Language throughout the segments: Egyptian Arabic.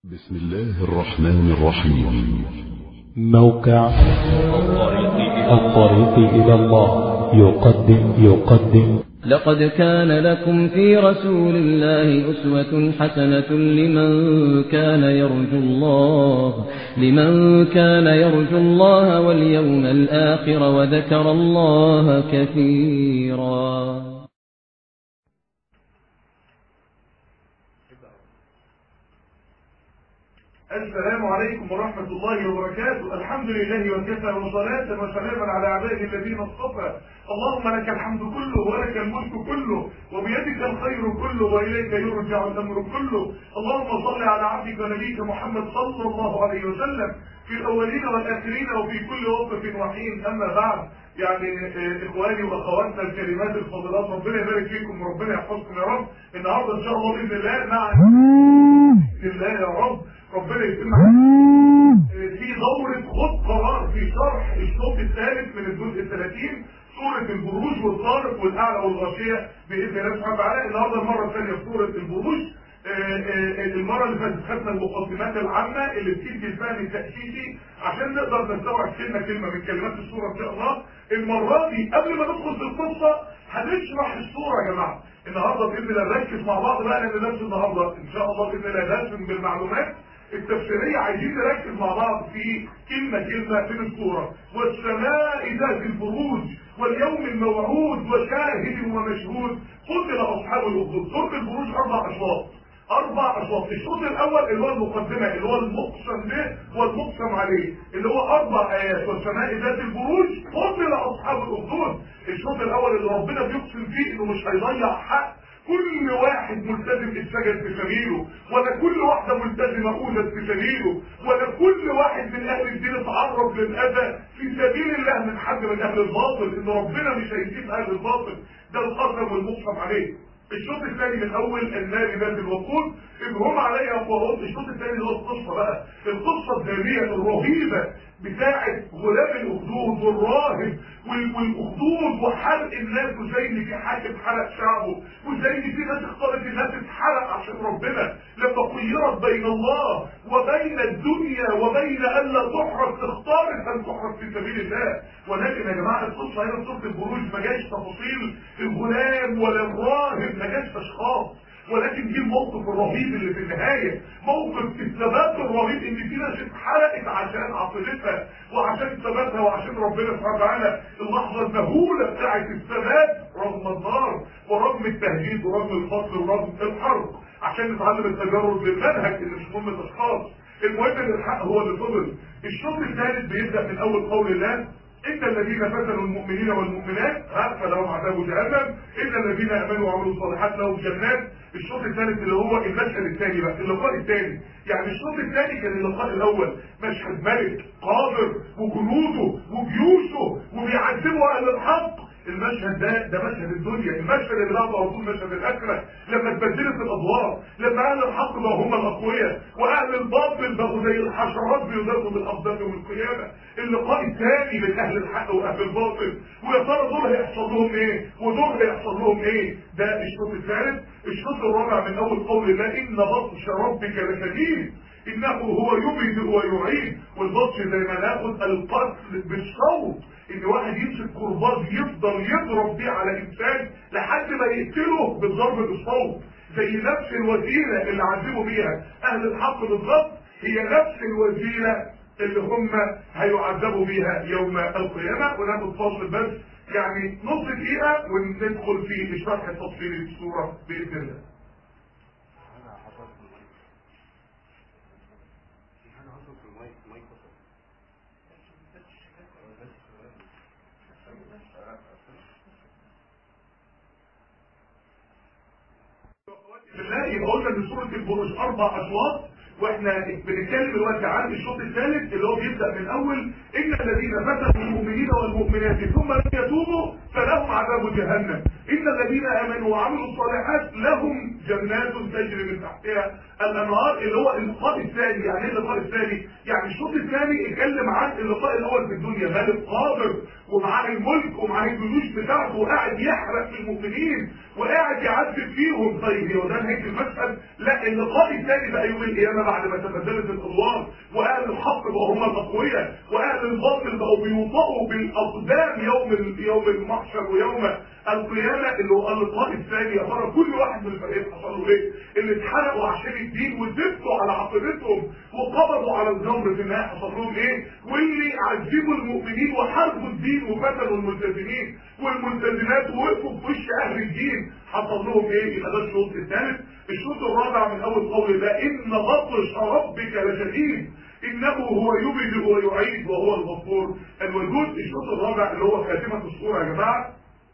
بسم الله الرحمن الرحيم موقع الطريق إلى الله يقدم يقدم لقد كان لكم في رسول الله أسوة حسنة لمن كان يرجو الله لمن كان يرجو الله واليوم الآخر وذكر الله كثيرا السلام عليكم ورحمة الله وبركاته الحمد لله وكفى وصلاة وسلاما على عباده الذين اصطفى اللهم لك الحمد كله ولك الملك كله وبيدك الخير كله وإليك يرجع الأمر كله اللهم صل على عبدك ونبيك محمد صلى الله عليه وسلم في الأولين والآخرين وفي كل وقف وحين أما بعد يعني آه، إخواني وأخواتنا الكلمات الفاضلات ربنا يبارك فيكم وربنا يحفظكم يا رب النهارده إن شاء الله بإذن الله مع بإذن الله يا رب ربنا يتم في دورة خد قرار في شرح الشوط الثالث من الجزء الثلاثين سورة البروج والطارق والأعلى والغاشية بإذن الله سبحانه وتعالى النهارده المرة الثانية في سورة البروج آه، آه، المرة اللي فاتت خدنا المقدمات العامة اللي بتدي الفهم التأسيسي عشان نقدر نستوعب كلمة كلمة من كلمات السورة إن شاء الله المرة دي قبل ما ندخل في القصة هنشرح السورة يا جماعة النهارده بإذن الله نركز مع بعض بقى لأن درس النهارده إن شاء الله بإذن الله درس بالمعلومات التفسيرية عايزين نركز مع بعض في كلمة كلمة من السورة والسماء ذات البروج واليوم الموعود وشاهد ومشهود قتل أصحاب الأخدود سورة البروج أربع أشواط أربع أشواط الشوط الأول اللي هو المقدمة اللي هو المقسم به والمقسم عليه اللي هو أربع آيات والسماء ذات البروج قتل أصحاب الأخدود الشوط الأول اللي ربنا بيقسم فيه إنه مش هيضيع حق كل واحد ملتزم اتسجن في سبيله ولا كل واحدة ملتزمة أوجد في سبيله ولا كل واحد من أهل الدين اتعرض للأذى في سبيل الله من حد من أهل الباطل إن ربنا مش هيسيب أهل الباطل ده القسم والمقسم عليه الشوط الثاني من اول النار ذات الوقود ان هم عليها قوارات الشوط الثاني اللي هو القصه بقى القصه الداميه الرهيبه بتاعه غلام الاخدود والراهب وال- والاخدود وحرق الناس وزي ان في حاكم حرق شعبه وزي ان في ناس اختارت الناس تتحرق عشان ربنا لما خيرت بين الله وبين الدنيا وبين الا تحرق اختارت ان تحرق في سبيل الله ولكن يا جماعه القصه هنا في سوره البروج ما جاش تفاصيل الغلام ولا الراهب ما جاش اشخاص ولكن دي الموقف الرهيب اللي في النهاية موقف الثبات الرهيب ان في ناس اتحرقت عشان عقيدتها وعشان ثباتها وعشان ربنا سبحانه وتعالى اللحظة المهولة بتاعت الثبات رغم النار ورغم التهديد ورغم القتل ورغم الحرب عشان نتعلم التجرد للمنهج اللي مش مهم الاشخاص المهم ان الحق هو اللي فضل الشوط الثالث بيبدأ من اول قول الله إن الذين فتنوا المؤمنين والمؤمنات ها فلهم عذاب جهنم إن الذين آمنوا وعملوا الصالحات لهم جنات الشوط الثالث اللي هو المشهد الثاني بقى اللقاء الثاني يعني الشوط الثاني كان اللقاء الأول مشهد ملك قادر وجنوده وجيوشه وبيعذبوا أهل الحق المشهد ده ده مشهد الدنيا المشهد اللي بعده على طول مشهد الاخره لما اتبدلت الادوار لما اهل الحق بقوا هم الاقوياء واهل الباطل بقوا زي الحشرات بيذابوا بالاقدام يوم القيامه اللقاء الثاني بين اهل الحق واهل الباطل ويا ترى دول هيحصل لهم ايه ودول هيحصل لهم ايه ده الشوط الثالث الشوط الرابع من اول قول الله ان بطش ربك لشديد انه هو يبدئ ويعيد والبطش زي ما ناخد القتل بالصوت ان واحد يمسك كرباج يفضل يضرب بيه على انسان لحد ما يقتله بالضرب بالصوت زي نفس الوسيله اللي عذبوا بيها اهل الحق بالضبط هي نفس الوسيله اللي هم هيعذبوا بيها يوم القيامه وناخد فاصل بس يعني نص دقيقه وندخل في الشرح التفصيلي للسوره باذن الله بالله يبقى قلنا ان سوره البروج اربع اشواط واحنا بنتكلم دلوقتي عن الشوط الثالث اللي هو بيبدا من اول ان الذين فتنوا المؤمنين والمؤمنات ثم لم يتوبوا فلهم عذاب جهنم ان الذين امنوا وعملوا الصالحات لهم جنات تجري من تحتها الانهار اللي هو اللقاء الثاني يعني ايه اللقاء الثاني يعني الشوط الثاني اتكلم عن اللقاء الاول في الدنيا ملك قادر ومعاه الملك ومعاه الجيوش بتاعته وقاعد يحرق في المؤمنين وقاعد يعذب فيهم طيب هو ده نهايه المشهد لا اللقاء الثاني بقى يوم القيامه بعد ما تبدلت الادوار واهل الحق بقوا هم الاقوياء واهل الباطل بقوا بيوطئوا بالاقدام يوم يوم المحشر ويوم القيامه اللي هو اللقاء الثاني يا ترى كل واحد من الفريقين حصل له ايه؟ اللي اتحرقوا عشان الدين وثبتوا على عقيدتهم وقبضوا على الجمر في النهايه حصل لهم ايه؟ واللي عذبوا المؤمنين وحاربوا الدين وقتلوا الملتزمين والملتزمات ووقفوا في وش اهل الدين حصل لهم ايه؟ يبقى ده الشوط الثالث الشوط الرابع من اول قول ده ان بطش ربك لشديد انه هو يبدئ ويعيد وهو الغفور الوجود الشوط الرابع اللي هو خاتمه الصوره يا جماعه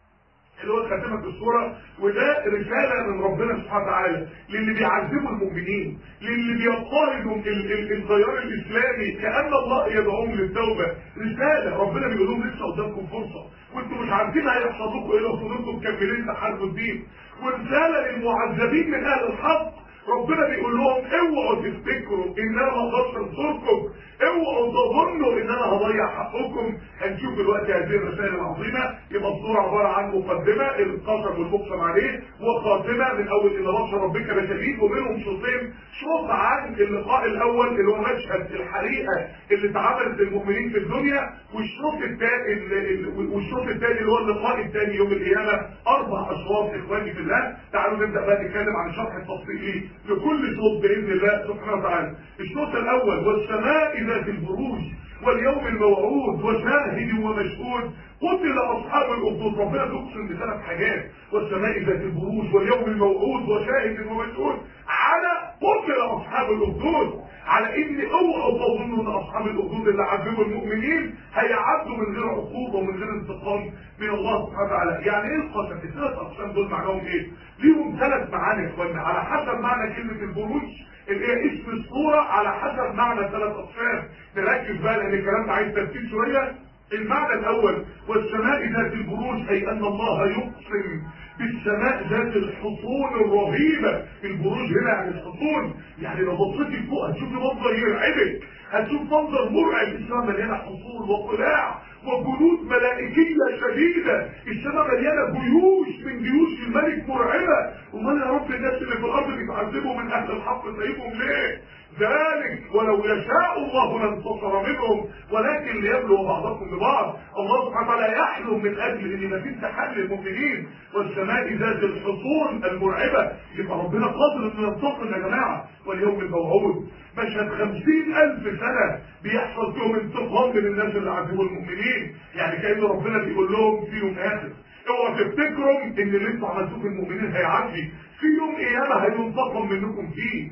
اللي هو خاتمة الصورة وده رسالة من ربنا سبحانه وتعالى للي بيعذبوا المؤمنين للي بيضطهدوا التيار الإسلامي كأن الله يدعوهم للتوبة رسالة ربنا بيقول لهم لسه قدامكم فرصة وانتم مش عارفين هيحصل لكم ايه لو فضلتم مكملين تحاربوا الدين ورسالة للمعذبين من أهل الحق ربنا بيقول لهم اوعوا تفتكروا ان انا ما اقدرش انصركم اوعوا تظنوا ان انا هضيع حقكم هنشوف دلوقتي هذه الرسائل العظيمه يبقى الصوره عباره عن مقدمه القسم والمقسم عليه وخاتمه من اول ان بطش ربك لشديد وبينهم شوطين شوط عن اللقاء الاول اللي هو مشهد الحريقه اللي اتعملت للمؤمنين في الدنيا والشوط الثاني والشوط الثاني اللي هو اللقاء الثاني يوم القيامه اربع اشواط اخواني في الله تعالوا نبدا بقى نتكلم عن الشرح التفصيلي لكل شوط باذن الله سبحانه وتعالى الشوط الاول والسماء ذات البروج واليوم الموعود وشاهد ومشهود قتل اصحاب الاخدود ربنا تقسم بثلاث حاجات والسماء ذات البروج واليوم الموعود وشاهد ومشهود على قتل اصحاب الاخدود على ان اوعوا تظنوا ان اصحاب الاخدود اللي عذبوا المؤمنين هيعدوا من غير عقوبه ومن غير انتقام من الله سبحانه وتعالى يعني ايه القسم الثلاث اقسام دول معناهم ايه ليهم ثلاث معاني يا اخوانا على حسب معنى كلمه البروج اللي هي اسم الصورة على حسب معنى ثلاث أقسام نركز بقى لأن الكلام ده عايز تركيز شوية المعنى الأول والسماء ذات البروج أي أن الله يقسم بالسماء ذات الحصون الرهيبة البروج هنا يعني الحصون يعني لو بصيتي فوق هتشوفي منظر يرعبك هتشوف منظر مرعب السماء مليانة حصون وقلاع وجنود ملائكية شديدة السماء مليانة جيوش من جيوش الملك مرعبة امال يا رب الناس اللي في الارض بيتعذبوا من اهل الحق سايبهم ليه ذلك ولو يشاء الله لانتصر منهم ولكن ليبلو بعضكم ببعض الله سبحانه وتعالى يحلم من اجل ان مفيش تحل للمؤمنين والسماء ذات الحصون المرعبه يبقى ربنا قادر انه ينتصر يا جماعه واليوم الموعود مشهد خمسين ألف سنة بيحصل فيهم انتقام من الناس اللي عذبوا المؤمنين يعني كأن ربنا بيقول لهم في يوم آخر اوعوا تفتكروا ان اللي انتوا عملتوه في المؤمنين هيعدي في يوم قيامة هينتقم منكم فيه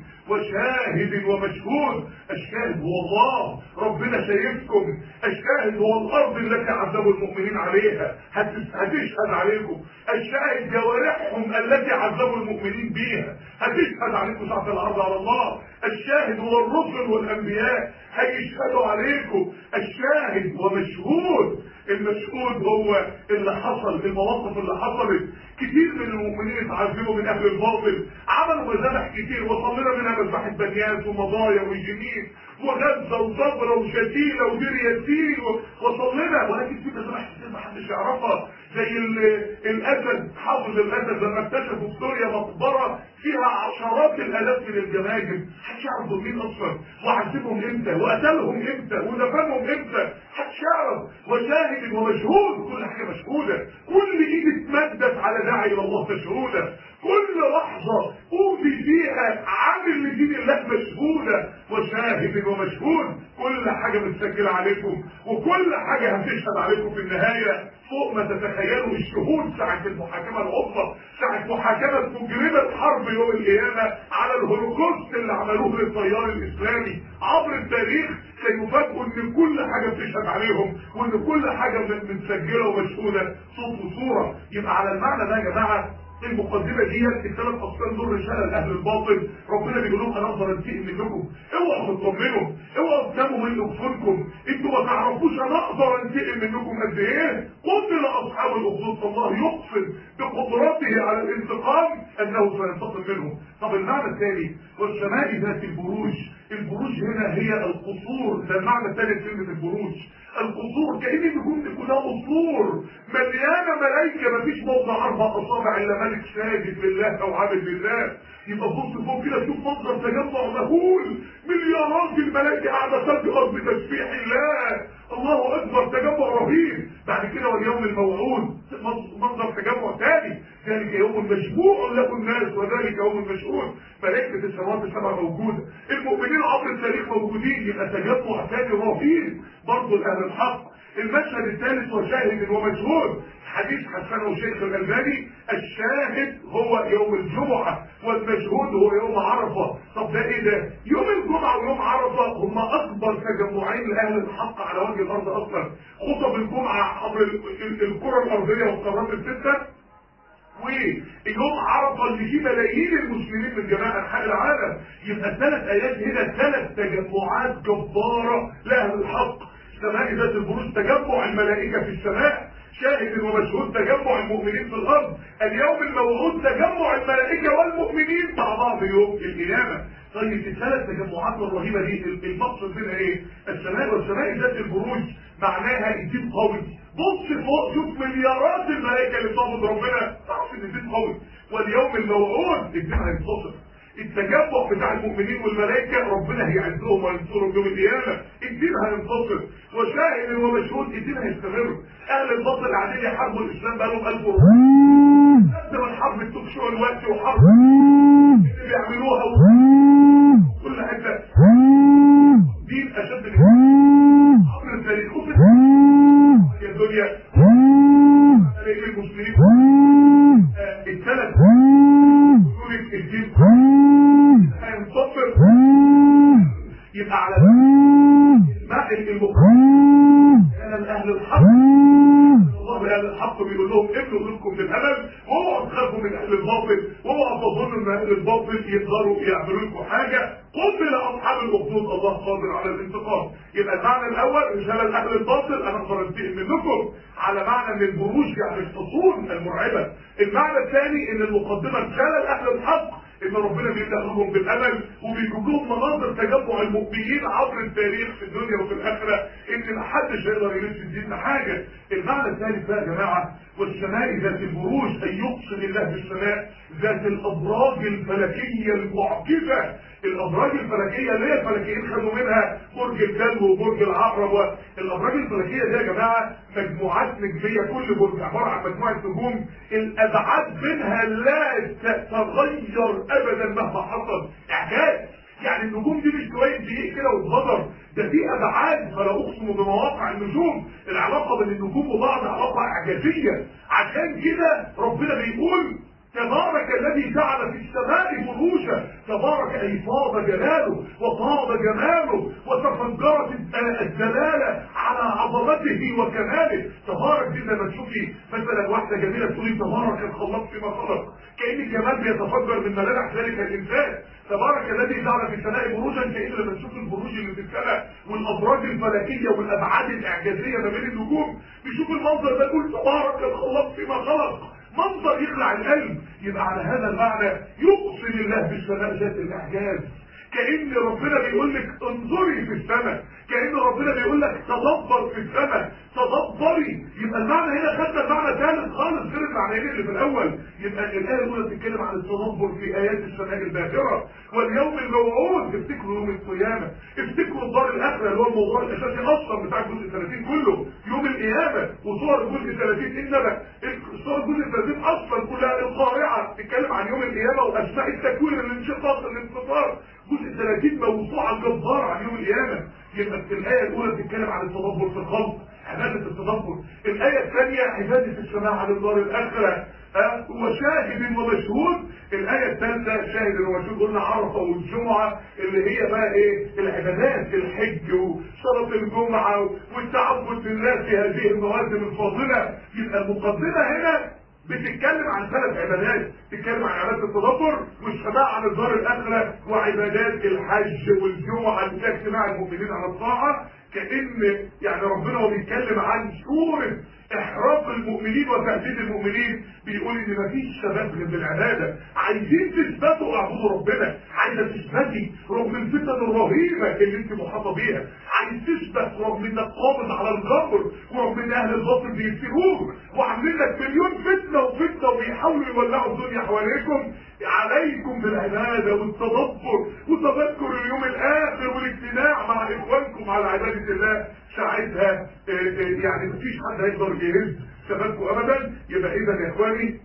وشاهد ومشهود الشاهد هو الله ربنا شايفكم الشاهد هو الارض التي عذبوا المؤمنين عليها هتشهد عليكم الشاهد جوارحهم التي عذبوا المؤمنين بيها هتشهد عليكم ساعة العرض على الله الشاهد هو الرسل والانبياء هيشهدوا عليكم الشاهد ومشهود المشهود هو اللي حصل المواقف اللي حصلت كتير من المؤمنين اتعذبوا من اهل الباطل عملوا مذابح كتير وصلنا منها مذبحة بنياس ومضايا وجنين وغزة وصبرة وشتيلة ودير ياسين وصلنا ولكن في مذابح كتير محدش يعرفها زي الاسد حافظ الاسد لما اكتشفوا في سوريا مقبرة فيها عشرات الالاف من الجماجم محدش يعرف دول مين اصلا وعذبهم امتى وقتلهم امتى ودفنهم امتى محدش يعرف وشاهد ومشهود كل حاجه مشهوده كل ايد اتمدت على داعي الى الله مشهوده كل لحظه اوفي فيها عامل لدين الله مشهوده وشاهد ومشهود كل حاجه متسجله عليكم وكل حاجه هتشهد عليكم في النهايه فوق ما تتخيلوا الشهود ساعة المحاكمة العظمى ساعة محاكمة مجرمة حرب يوم القيامة على الهولوكوست اللي عملوه للتيار الإسلامي عبر التاريخ سيفاجئوا ان كل حاجة بتشهد عليهم وان كل حاجة متسجلة ومشهودة صوت وصورة يبقى على المعنى ده يا جماعة المقدمة دي الثلاث أقسام دول رسالة لأهل الباطل ربنا بيقول لهم أنا أقدر أنتقم منكم اوعوا تطمنوا اوعوا تناموا من أخفانكم انتوا ما تعرفوش أنا أقدر أنتقم منكم قد إيه قتل أصحاب الأخدود الله يقسم بقدرته على الانتقام أنه سينتقم منهم طب المعنى الثاني والسماء ذات البروج البروج هنا هي القصور ده المعنى الثاني لكلمة البروج القصور كأن النجوم دي كلها ده قصور مليانه ملائكه مفيش موضع اربع اصابع الا ملك ساجد لله او عابد لله يبقى بص فوق كده تشوف منظر تجمع مهول مليارات الملائكه قاعده تجهر بتسبيح الله الله اكبر تجمع رهيب بعد كده واليوم الموعود منظر تجمع ثاني ذلك يوم مشبوع له الناس وذلك يوم مشهود ملائكه السماوات السبع موجوده المؤمنين عبر التاريخ موجودين يبقى تجمع ثاني رهيب برضه لاهل الحق المشهد الثالث وشاهد ومشهود حديث حسن شيخ الألباني الشاهد هو يوم الجمعة والمشهود هو يوم عرفة طب ده ايه ده يوم الجمعة ويوم عرفة هم اكبر تجمعين لاهل الحق على وجه الارض اصلا خطب الجمعة عبر الكرة الارضية والقارات الستة ويوم عرفه اللي فيه ملايين المسلمين من جميع انحاء العالم يبقى ثلاث ايات هنا ثلاث تجمعات جباره لاهل الحق سماء ذات البروج تجمع الملائكه في السماء شاهد ومشهود تجمع المؤمنين في الارض اليوم الموعود تجمع الملائكه والمؤمنين مع بعض يوم القيامه طيب الثلاث تجمعات الرهيبه دي المقصد منها ايه السماء والسماء ذات البروج معناها الدين قوي بص فوق شوف مليارات الملائكه اللي بتعبد ربنا تعرف ان الدين قوي واليوم الموعود الدين هينتصر التجمع بتاع المؤمنين والملائكه ربنا هيعزهم وينصرهم يوم القيامه الدين هينتصر وشاهد ومشهود الدين هيستمر اهل الباطل قاعدين يحاربوا الاسلام بقالهم 1000 قد ما الحرب التوك شو الوقت وحرب اللي بيعملوها و... كل حته دين اشد من عبر التاريخ يا دنيا المسلمين الثلاث سورة الدين هينتصر يبقى على ما المقام كان اهل الحق الله اهل الحق بيقول لهم ابنوا منكم بالامل واوعوا تخافوا من اهل الباطل واوعوا تظنوا ان اهل الباطل يقدروا يعملوا لكم حاجه قتل اصحاب الاخدود الله قادر على الانتقام يبقى المعنى الاول رساله اهل الباطل انا اقدر انتقم منكم على معنى ان البروج يعني الحصون المرعبه المعنى الثاني ان المقدمه رساله لاهل الحق ان ربنا بيدخلهم بالامل وبيجيب لهم مناظر تجمع المؤمنين عبر التاريخ في الدنيا وفي الاخره ان ما حدش هيقدر يلف الدين حاجه المعنى الثالث بقى يا جماعه والسماء ذات البروج ان يقسم الله بالسماء ذات الابراج الفلكيه المعجزه الابراج الفلكيه اللي هي الفلكيين خدوا منها برج الدلو وبرج العقرب الابراج الفلكيه دي يا جماعه مجموعات نجميه كل برج عباره عن مجموعه نجوم الابعاد بينها لا تتغير ابدا مهما حصل اعجاز يعني النجوم دي مش شويه دقيق كده واتغدر ده في ابعاد فلا اقسم بمواقع النجوم العلاقه بين النجوم وبعض علاقه اعجازيه عشان كده ربنا بيقول تبارك الذي جعل في السماء بروجا تبارك اي فاض جلاله وفاض جماله وتفجرت الدلاله على عظمته وكماله تبارك دي لما تشوفي مثلا واحده جميله تقولي تبارك الخلاق فيما خلق كان الجمال بيتفجر من ملامح ذلك الانسان تبارك الذي جعل في السماء بروجا كأن لما تشوف البروج اللي في السماء والابراج الفلكيه والابعاد الاعجازيه ما بين النجوم بيشوف المنظر ده يقول تبارك الخلاق فيما خلق منظر يخلع القلب يبقى على هذا المعنى يقسم الله بالسماء ذات الاعجاز كأن ربنا بيقول لك انظري في السماء كأن ربنا بيقول لك تدبر في السماء تدبري يبقى المعنى هنا خدنا المعنى ثالث خالص غير المعنيين اللي في الاول يبقى الايه الاولى بتتكلم عن التدبر في ايات السماء الباهره واليوم الموعود افتكروا يوم القيامه افتكروا الدار الاخره اللي هو الموضوع الاساسي اصلا بتاع الجزء 30 كله يوم القيامه وصور الجزء 30 انما صور الجزء 30 اصلا كلها القارعه بتتكلم عن يوم القيامه واسماء التكوين الانشقاق الانتصار جزء 30 موسوعه جباره عن يوم القيامه يبقى الآية الأولى بتتكلم عن التدبر في الخلق عبادة التدبر الآية الثانية عبادة السماع عن الدار الآخرة أه؟ وشاهد ومشهود الآية الثالثة شاهد ومشهود قلنا عرفة والجمعة اللي هي بقى إيه العبادات الحج وصلاة الجمعة والتعبد لله في هذه المواسم الفاضلة يبقى المقدمة هنا بتتكلم عن ثلاث عبادات بتتكلم عن عبادة التدبر والسماع عن الدار الآخرة وعبادات الحج والجمعة اللي فيها اجتماع المؤمنين على الطاعة كأن يعني ربنا وهو بيتكلم عن سورة احراق المؤمنين وتهديد المؤمنين بيقول ان مفيش شباب غير بالعباده عايزين تثبتوا اعبدوا ربنا عايزه تثبتي رغم الفتن الرهيبه اللي انت محاطه بيها عايز تثبت رغم انك قابض على الجبر ورغم ان اهل الباطل بيفتروك وعاملين لك مليون فتنه وفتنه وبيحاولوا يولعوا الدنيا حواليكم عليكم بالعباده والتدبر وتذكر اليوم الاخر والاجتماع مع اخوانكم على عباده الله ساعتها يعني مفيش حد هيقدر يهز شبابكم ابدا يبقى اذا يا اخواني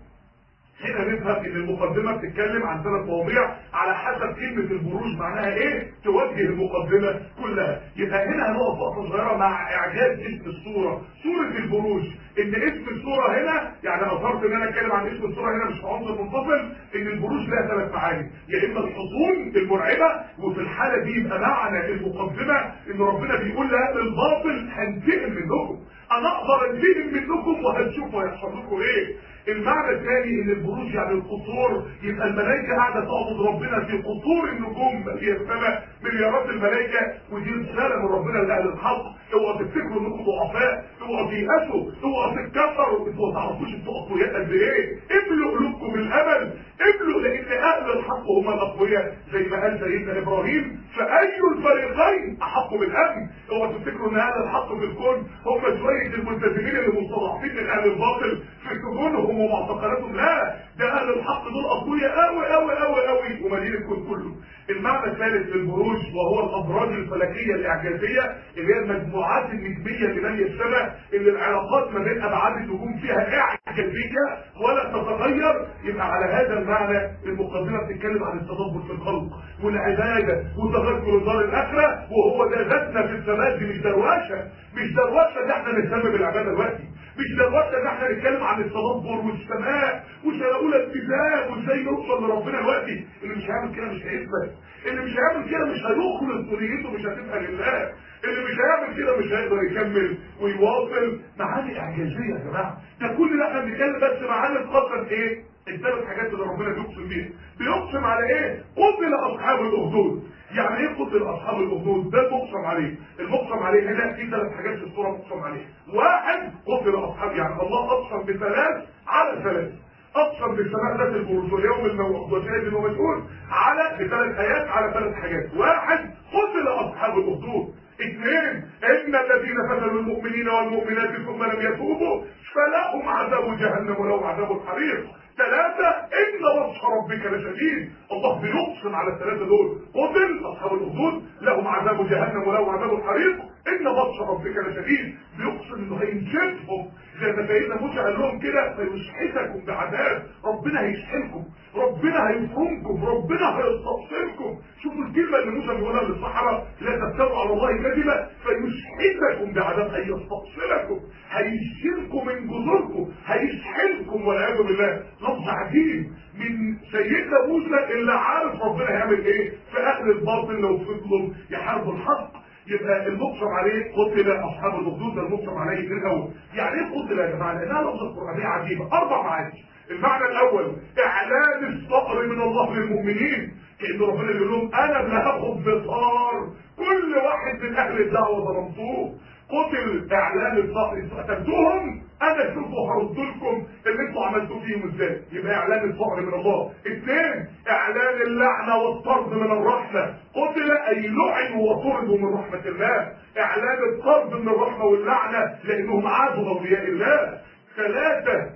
هنا نفهم ان المقدمه بتتكلم عن ثلاث مواضيع على حسب كلمه البروج معناها ايه توجه المقدمه كلها يبقى هنا هنقف وقفه صغيره مع اعجاز اسم الصوره صوره البروج ان اسم الصوره هنا يعني اثرت ان انا اتكلم عن اسم الصوره هنا مش في عنصر منفصل ان البروج لها ثلاث معاني يا اما الحصون المرعبه وفي الحاله دي يبقى معنى المقدمه ان ربنا بيقول لاهل الباطل هنتقم منكم انا اقدر انتقم منكم وهنشوف هيحصل لكم ايه المعنى الثاني ان البروج يعني القصور يبقى الملائكه قاعده تعبد ربنا في قصور النجوم في السماء مليارات الملائكه ودي رساله من ربنا لاهل الحق اوعوا تفتكروا انكم ضعفاء اوعوا تيأسوا اوعوا تتكبروا انتوا ما تعرفوش انتوا اقوياء قد ايه املوا قلوبكم بالامل املوا لان اهل الحق هم الاقوياء زي ما قال سيدنا ابراهيم فاي الفريقين احق بالامن اوعوا تفتكروا ان اهل الحق في الكون هم شويه الملتزمين اللي مستضعفين من اهل الباطل في سجونهم ومعتقلاتهم لا ده اهل الحق دول اقوياء قوي قوي قوي قوي ومالين الكون كله المعنى الثالث للبروج وهو الابراج الفلكيه الاعجازيه اللي هي المجموعات النجميه اللي ماليه السماء اللي العلاقات ما بين ابعاد النجوم فيها اعجازيه ولا تتغير يبقى على هذا المعنى المقدمه بتتكلم عن التدبر في الخلق والعباده وتذكر الدار الاخره وهو ده ذاتنا في السماء دي مش دروشه مش دروشه ده احنا نهتم بالعباده دلوقتي مش دلوقتي ان احنا نتكلم عن التدبر والسماء وشلاقول الاتفاق وازاي نوصل لربنا دلوقتي اللي مش هيعمل كده مش هيثبت اللي مش هيعمل كده مش هيخلص نيته مش هتبقى لله اللي مش هيعمل كده مش هيقدر يكمل ويواصل معاني اعجازيه يا جماعه ده كل ده احنا بنتكلم بس معاني القسم ايه الثلاث حاجات اللي ربنا بيقسم بيها بيقسم على ايه قتل اصحاب الاخدود يعني ايه قتل اصحاب الاخدود ده المقسم عليه المقسم عليه هنا في ثلاث حاجات في الصوره مقسم عليه واحد قتل اصحاب يعني الله اقسم بثلاث على ثلاث اقسم بالسماء ذات البروج واليوم الموعود وشاهد ومسؤول على بثلاث ايات على ثلاث حاجات واحد قتل اصحاب الاخدود اثنين ان الذين فتنوا المؤمنين والمؤمنات ثم لم يتوبوا فلهم عذاب جهنم ولهم عذاب الحريق ثلاثة إن بطش ربك لشديد الله بيقسم على الثلاثة دول قتل أصحاب الأخدود لهم عذاب جهنم ولهم عذاب الحريق إن بطش ربك لشديد بيقسم إنه هينشفهم زي ما سيدنا موسى قال لهم كده فيسحتكم بعذاب ربنا هيسحلكم ربنا هيفهمكم ربنا هيستبصركم شوفوا الكلمة اللي موسى بيقولها للصحراء لا تفتروا على الله كذبا فيسحتكم بعذاب هيستبصركم هيشيلكم من جذوركم هيسحلكم والعياذ بالله لفظ عجيب من سيدنا موسى اللي عارف ربنا هيعمل ايه في اهل الباطل لو فضلوا يحاربوا الحق يبقى المقسم عليه قتل اصحاب الاخدود ده المقسم عليه في الاول يعني ايه قتل يا جماعه لانها لفظه قرانيه عجيبه اربع معاني المعنى الاول اعلان الصقر من الله للمؤمنين كان ربنا بيقول لهم انا اللي هاخد بطار كل واحد من اهل الدعوه ظلمتوه قتل اعلان الصقر قتلتوهم انا اشوفوا هرد لكم اللي انتوا عملتوه فيهم ازاي يبقى اعلان الفقر من الله اثنين اعلان اللعنه والطرد من الرحمه قتل اي لعنوا وطردوا من رحمه الله اعلان الطرد من الرحمه واللعنه لانهم عادوا اولياء الله ثلاثه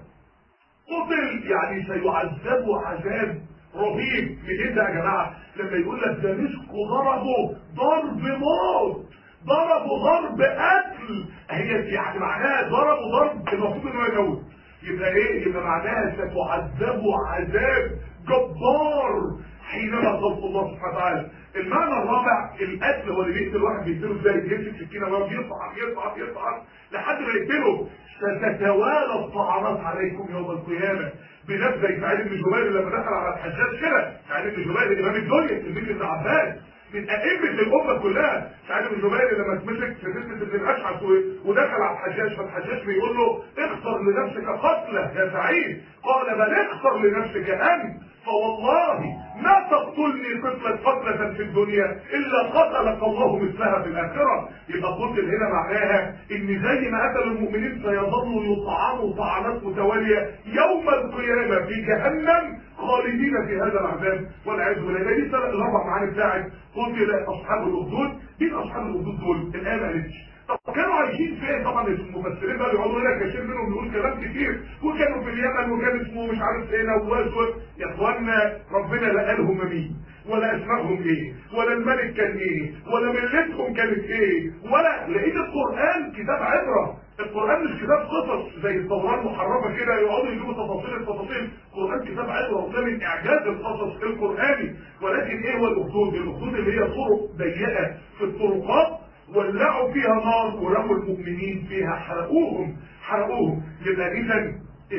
قتل يعني سيعذبوا عذاب رهيب منين ده يا جماعه لما يقول لك ده مسكوا ضربوا ضرب موت ضربوا ضرب قتل هي يعني معناها ضربوا ضرب المفروض انه يموت يبقى ايه يبقى معناها ستعذبوا عذاب جبار حينما تلقوا الله سبحانه وتعالى المعنى الرابع القتل هو اللي بيقتل واحد بيقتله ازاي بيمسك سكينه ويقعد يصعد يصعد يصعد لحد ما يقتله ستتوالى الطعنات عليكم يوم القيامه بنفس زي سعيد بن جبير لما دخل على الحجاج كده سعيد بن جبير امام الدنيا تلميذ ابن عباس من ائمه الامه كلها سعيد بن جبير لما اتمسك في فتنه ابن الاشعث ودخل على الحجاج فالحجاج بيقول له اختر لنفسك قتله يا سعيد قال بل اختر لنفسك انت فوالله ما تقتلني قتلة قتلة في الدنيا إلا قتلك الله مثلها في الآخرة يبقى قتل هنا معناها إن زي ما قتل المؤمنين سيظلوا يطعنوا طعنات متوالية يوم القيامة في جهنم خالدين في هذا العذاب والعياذ بالله دي الاربع معاني بتاعت قتل اصحاب الاخدود مين اصحاب الاخدود دول؟ الايه ما قالتش طب كانوا عايشين فين طبعا المفسرين بقى بيقعدوا لك كثير منهم بيقول كلام كتير وكانوا في اليمن وكان اسمه مش عارف ايه نواس يا اخوانا ربنا لا قال هم مين ولا اسمائهم ايه ولا الملك كان ايه ولا ملتهم كانت ايه ولا لقيت القران كتاب عبره القران مش كتاب قصص زي التوراه المحرفه كده يقعدوا يجيبوا تفاصيل التفاصيل القران كتاب عبره وده من اعجاز القصص القراني ولكن ايه هو الاخدود الاخدود اللي هي طرق ضيقه في الطرقات ولعوا فيها نار ورموا المؤمنين فيها حرقوهم حرقوهم يبقى اذا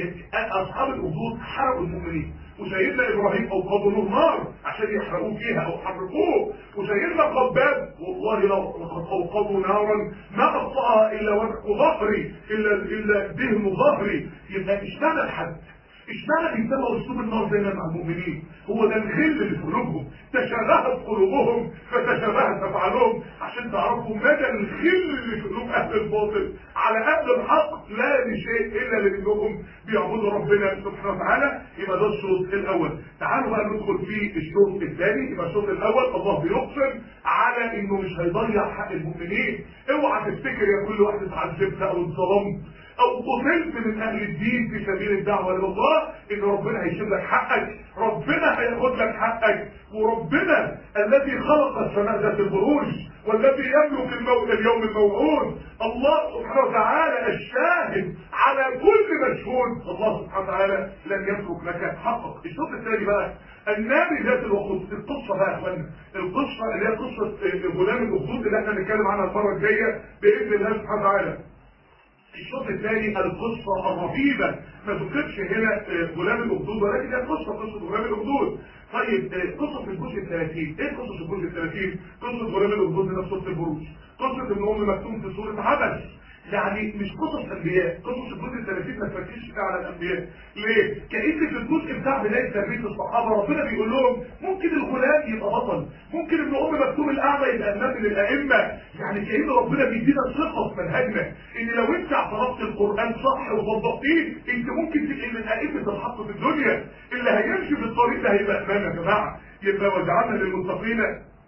اصحاب الاخدود حرقوا المؤمنين وسيدنا ابراهيم اوقدوا له نار عشان يحرقوه فيها او حرقوه وسيدنا خباب والله لقد اوقدوا نارا ما اطفاها الا ورق ظهري الا الا دهن ظهري يبقى اشتغل حد اشمعنى بيتبعوا اسلوب النار دايما مع المؤمنين هو ده الغل اللي في قلوبهم تشابهت قلوبهم فتشابهت افعالهم عشان تعرفوا مدى الغل اللي في قلوب اهل الباطل على اهل الحق لا لشيء الا لانهم بيعبدوا ربنا سبحانه وتعالى يبقى ده الشوط الاول تعالوا بقى ندخل في الشوط الثاني يبقى الشوط الاول الله بيقسم على انه مش هيضيع حق المؤمنين اوعى تفتكر يا كل واحد اتعذبت او اتظلمت او قتلت من اهل الدين في سبيل الدعوه الى الله ان ربنا هيشيل لك حقك ربنا هياخد لك حقك وربنا الذي خلق السماء ذات البروج والذي يملك الموت اليوم الموعود الله سبحانه وتعالى الشاهد على كل مشهود الله سبحانه وتعالى لن يترك لك حقك الشوط الثاني بقى النبي ذات الوقود القصه بقى يا اخوانا القصه اللي هي قصه غلام الاخدود اللي احنا هنتكلم عنها المره الجايه باذن الله سبحانه وتعالى الشوط الثاني القصة الرهيبة ما ذكرش هنا غلام الأخدود ولكن هي قصة قصة غلام الأخدود طيب قصة الجزء الثلاثين ايه قصة الجزء الثلاثين قصة غلام الأخدود ده في سورة البروج قصة ابن أم مكتوم في سورة عبس يعني مش قصص انبياء قصص الجزء الثلاثين ما تركزش فيها على الانبياء ليه كأن في الجزء بتاع بدايه تربيه الصحابه ربنا بيقول لهم ممكن الغلام يبقى بطل ممكن ابن ام مكتوم الاعمى يبقى امام من الائمه يعني كأن ربنا بيدينا ثقه في منهجنا ان لو انت اعترفت القران صح وطبقتيه انت ممكن تبقى من ائمه الحق في الدنيا اللي هيمشي في الطريق ده هيبقى امام يا جماعه يبقى وجعلنا للمتقين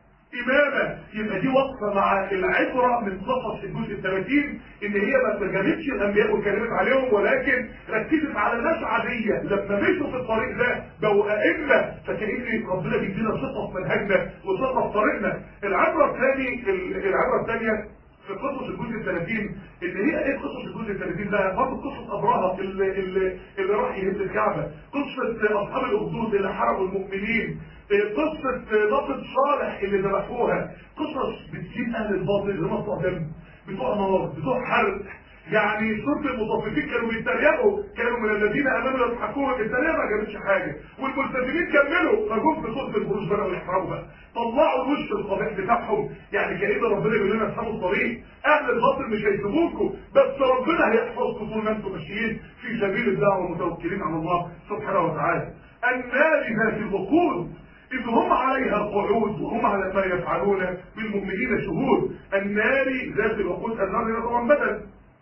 إمامة يبقى دي وقفة مع العبرة من قصص الجزء الثلاثين إن هي ما جابتش الأنبياء واتكلمت عليهم ولكن ركزت على ناس عادية لما مشوا في الطريق ده بقوا أئمة فكأن ربنا بيدينا ثقة في منهجنا وثقة في طريقنا العبرة الثاني العبرة الثانية في قصص الجزء الثلاثين اللي هي ايه قصص الجزء الثلاثين ده برضه قصة ابراهة اللي, اللي, اللي راح يهد الكعبة قصة اصحاب الاخدود اللي حرقوا المؤمنين قصة لقطة صالح اللي ذبحوها قصص بتجيب اهل الباطل اللي هم بتوع دم بتوع نار بتوع حرق يعني سورة المطففين كانوا بيتريقوا كانوا من الذين امنوا يضحكون التريقه ما جابتش حاجه والملتزمين كملوا فجم في سورة البروج بدأوا يحرقوا بقى طلعوا الوش القبيح بتاعهم يعني كأن ربنا يقول لنا اصحابوا الطريق اهل الباطل مش هيسيبوكم بس ربنا هيحفظكم طول ما انتم ماشيين في سبيل الدعوه متوكلين على الله سبحانه وتعالى النار ذات الوقود إذ هم عليها قعود وهم على ما يفعلون بالمؤمنين شهود النار ذات الوقود النار هنا طبعا بدل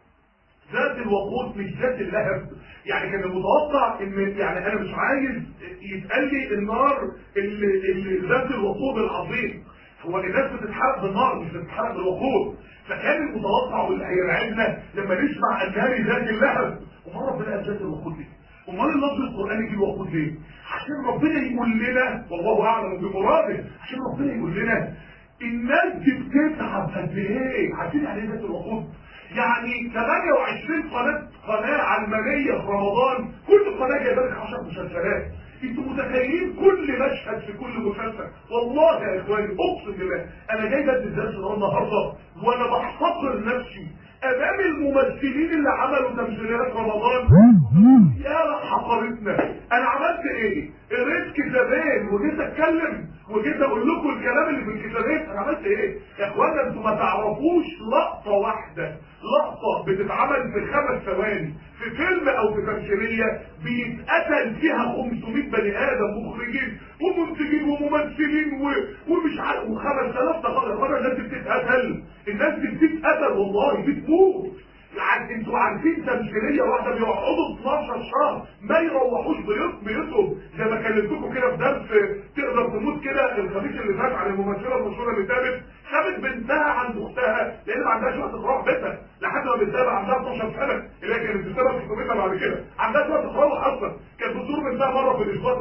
ذات الوقود مش ذات اللهب يعني كان المتوقع ان يعني انا مش عايز يتقال لي النار اللي, اللي ذات الوقود العظيم هو الناس بتتحرق بالنار مش بتتحرق بالوقود فكان المتوقع واللي هيرعبنا لما نسمع النار ذات اللهب وما ربنا قال ذات الوقود ليه؟ امال اللفظ القراني يجيب وقود ليه؟ عشان ربنا يقول لنا والله اعلم بمراده عشان ربنا يقول لنا الناس دي بتتعب قد ايه؟ عارفين يعني ايه ذات الوقود؟ يعني 28 قناة قناة علمانية في رمضان كل قناة جايبه لك 10 مسلسلات انتوا متخيلين كل مشهد في كل مسلسل والله يا اخواني اقسم بالله انا جاي بدي الدرس ده النهارده وانا بحتقر نفسي امام الممثلين اللي عملوا تمثيليات رمضان يا حقرتنا انا عملت ايه قريت كتابين وجيت اتكلم وجيت اقول لكم الكلام اللي في الكتابين انا عملت ايه يا اخوانا انتوا ما تعرفوش لقطه واحده لقطه بتتعمل في خمس ثواني في فيلم او في تمثيليه بيتقتل فيها 500 بني ادم مخرجين ومنتجين وممثلين و... ومش عارف و5000 دقيقه الناس دي بتتقتل الناس دي بتتقتل والله بتموت يعني انتوا عارفين تمثيليه واحده بيقعدوا 12 شهر ما يروحوش بيوت بيوتهم زي ما كلمتكم كده في درس تقدر تموت كده الخميس اللي فات على الممثله المشهوره اللي تابت سابت بنتها عند اختها لان ما عندهاش وقت تروح بيتها لحد ما بنتها بقى عندها 12 سنه اللي هي كانت بتسافر في بيتها بعد كده عندها وقت تروح اصلا كانت بتزور بنتها مره في الاسبوع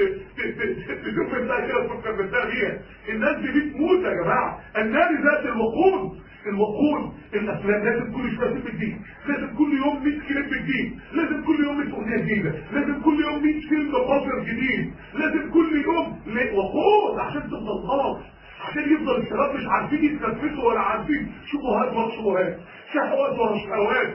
تشوف بنتها كده تفكر بنتها بيها الناس دي بتموت يا جماعه النار ذات الوقود الوقود الافلام لازم كل شويه فيلم جديد لازم كل يوم 100 كليب جديد لازم كل يوم 100 اغنيه جديده لازم كل يوم 100 فيلم بصر جديد لازم كل يوم وقود عشان تفضل خلاص عشان يفضل الشباب مش عارفين يتنفسوا ولا عارفين شبهات ورا شبهات شهوات ورا شهوات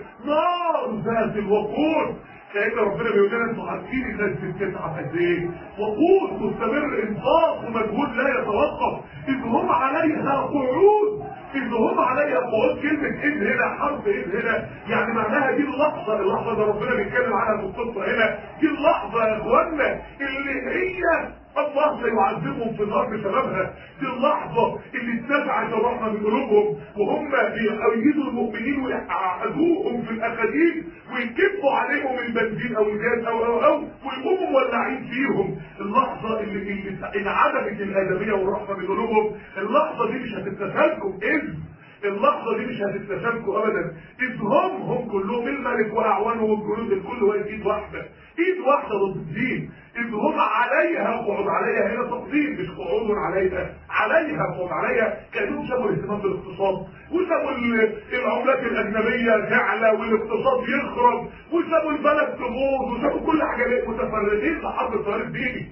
نار ذات الوقود لان ربنا بيقول لنا انتوا عارفين الناس بتتعب قد ايه وقود مستمر انفاق ومجهود لا يتوقف اذ هم عليها قعود اذ هم عليها قعود كلمه اذ هنا حرف اذ هنا يعني معناها دي اللحظه اللحظه اللي ربنا بيتكلم عنها في القصه هنا دي اللحظه يا اخوانا اللي هي الله سيعذبهم في النار بسببها دي اللحظة اللي اتنزعت الرحمة من قلوبهم وهم بيؤيدوا المؤمنين ويعقدوهم في الأخاديد ويكبوا عليهم البنزين أو الجاز أو أو أو ويقوموا مولعين فيهم اللحظة اللي, اللي انعدمت الآدمية والرحمة من قلوبهم اللحظة دي مش هتتنسلكم إذ اللحظة دي مش هتتنسلكم أبدا إذ هم هم كلهم الملك وأعوانه والجنود الكل واقف إيد واحدة إيد واحدة ضد الدين إذ هم عليها قعود عليها هنا تقديم مش قعود عليها عليها قعود عليها كانوا سابوا الاهتمام بالاقتصاد وسابوا العملات الأجنبية تعلى والاقتصاد يخرب وسابوا البلد تبوظ وسابوا كل حاجة متفرغين لحرب التيار الديني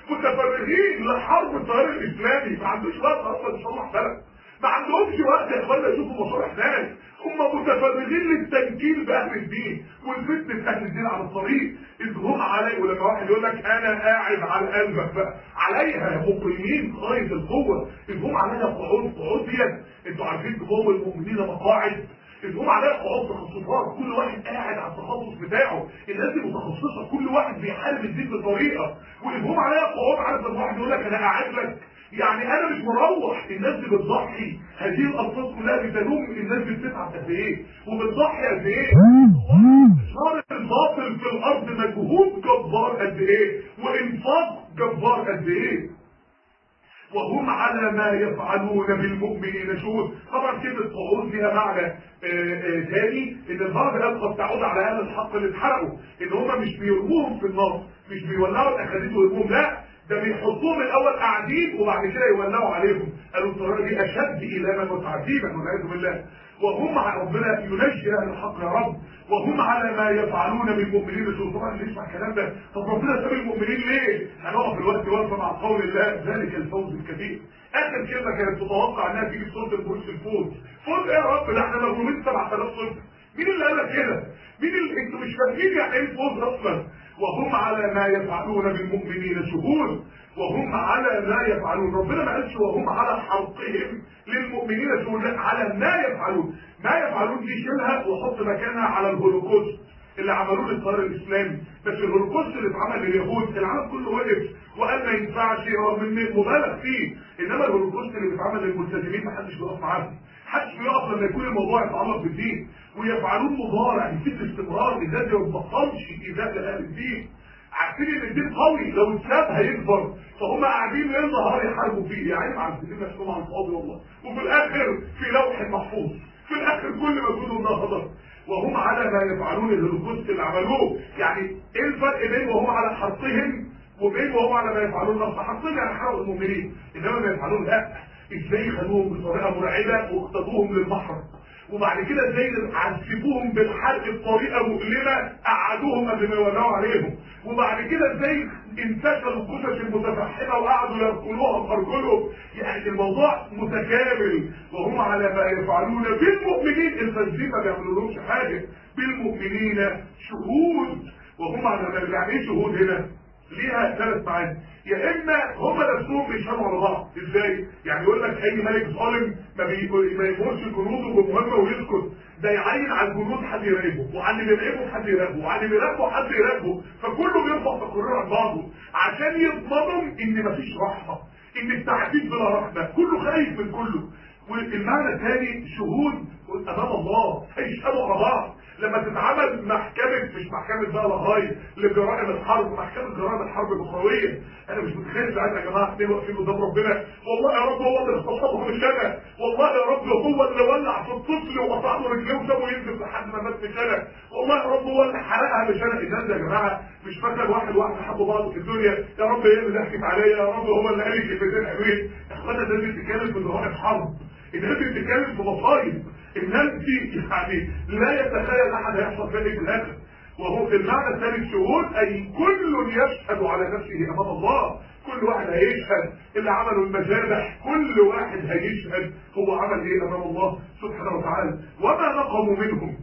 متفرغين لحرب التيار الإسلامي ما عندوش وقت أصلا يصلح بلد ما عندهمش وقت يا اخوانا يشوفوا مصالح ناس هم متفرغين للتنكيل باهل الدين والفتنه اهل الدين على الطريق اذ هم علي ولما واحد يقول لك انا قاعد على قلبك بقى عليها مقيمين غايه القوه اذ هم عليها قعود قعود ديت انتوا عارفين جوه المؤمنين مقاعد إذ هم عليها قعود تخصصات كل واحد قاعد على التخصص بتاعه الناس دي متخصصه كل واحد بيحارب الدين بطريقه واذ هم عليها قعود عارف لما واحد يقول لك انا قاعد لك يعني انا مش مروح الناس دي بتضحي هذه الالفاظ كلها بتلوم الناس دي بتتعب قد ايه وبتضحي قد ايه صار الباطل في الارض مجهود جبار قد ايه وانفاق جبار قد ايه وهم على ما يفعلون بالمؤمنين شهود طبعا كلمة قعود لها معنى ثاني ان الضرب ده قد تعود على اهل الحق اللي اتحرقوا ان هم مش بيرموهم في النار مش بيولعوا الاخاديد ويرموهم لا ده بيحطوهم الاول قاعدين وبعد كده يولعوا عليهم قالوا الطريقه دي اشد الاما وتعذيبا والعياذ بالله وهم ربنا ينجي اهل الحق يا رب وهم على ما يفعلون بالمؤمنين شهود طبعا اللي يسمع الكلام ده طب ربنا ساب المؤمنين ليه؟ هنقف الوقت واقفه مع قول الله ذلك الفوز الكبير اخر كلمه كانت تتوقع انها تيجي في سوره البروج الفوز فوز ايه يا رب ده احنا مغلوبين 7000 صفر مين اللي قال لك كده؟ مين اللي انتوا مش فاهمين يعني ايه الفوز اصلا؟ وهم على ما يفعلون بالمؤمنين شهود وهم على ما يفعلون ربنا ما قالش وهم على حرقهم للمؤمنين شهود لا على ما يفعلون ما يفعلون دي شيلها وحط مكانها على الهولوكوست اللي عملوه للتيار الاسلامي بس الهولوكوست اللي اتعمل لليهود العالم كله وقف وقال ما ينفعش رغم ان مبالغ فيه انما الهولوكوست اللي بيتعمل للملتزمين ما حدش بيقف معاهم حدش بيقف لما يكون الموضوع يتعلق بالدين ويفعلون مضارع يفيد استمرار الناس ما بتبطلش ايذاء لاهل الدين عارفين ان الدين قوي لو اتساب هيكبر فهم قاعدين ليل نهار يحاربوا فيه يا عيني معذبين نفسهم على الفاضي والله وفي الاخر في لوح محفوظ في الاخر كل مجهودهم ده هدر وهم على ما يفعلون الهولوكوست اللي عملوه يعني ايه الفرق بين وهم على حرقهم وبين وهم على ما يفعلون نفس حرقهم يعني حرقوا المؤمنين انما ما يفعلون لا ازاي خدوهم بطريقه مرعبه واقتضوهم للبحر وبعد كده ازاي عذبوهم بالحرق بطريقه مؤلمه قعدوهم قبل ما يولعوا عليهم وبعد كده ازاي انتشروا الجثث المتفحمه وقعدوا ياكلوها بارجلهم يعني الموضوع متكامل وهم على ما يفعلون بالمؤمنين الفاسدين ما بيعملولهمش حاجه بالمؤمنين شهود وهم على ما يعني ايه شهود هنا ليها ثلاث معاني يا اما هم نفسهم بيشهدوا على بعض ازاي يعني يقول لك اي ملك ظالم ما بي- ما يمرش جنوده بمهمه ويسكت ده يعين على الجنود حد يراقبه وعلى اللي بيراقبه حد يراقبه وعلى اللي بيراقبه حد يراقبه فكله بيرفع تقرير عن بعضه عشان يضمنوا ان مفيش رحمه ان التعذيب بلا رحمه كله خايف من كله والمعنى الثاني شهود امام الله هيشهدوا على بعض لما تتعمل محكمة مش محكمة بقى لغاية لجرائم الحرب محكمة جرائم الحرب الأخروية أنا مش متخيل ساعتها يا جماعة اثنين واقفين قدام ربنا والله يا رب هو اللي اغتصبه مش أنا والله يا رب هو اللي ولع في الطفل وقطع له رجليه وسابه ينزل لحد ما مات مش أنا والله يا رب هو اللي حرقها مش أنا الناس يا جماعة مش مثلا واحد واحد حبوا بعض في الدنيا يا رب هي اللي ضحكت عليا يا رب هو اللي قال لي كلمتين حلوين يا اخوانا ده بيتكلم في جرائم حرب الناس بتتكلم في مصايب الناس دي يعني لا يتخيل احد هيحصل فيها ايه في الاخر وهو في المعنى الثالث شهود اي كل يشهد على نفسه امام الله كل واحد هيشهد اللي عملوا المذابح كل واحد هيشهد هو عمل ايه امام الله سبحانه وتعالى وما نقموا منهم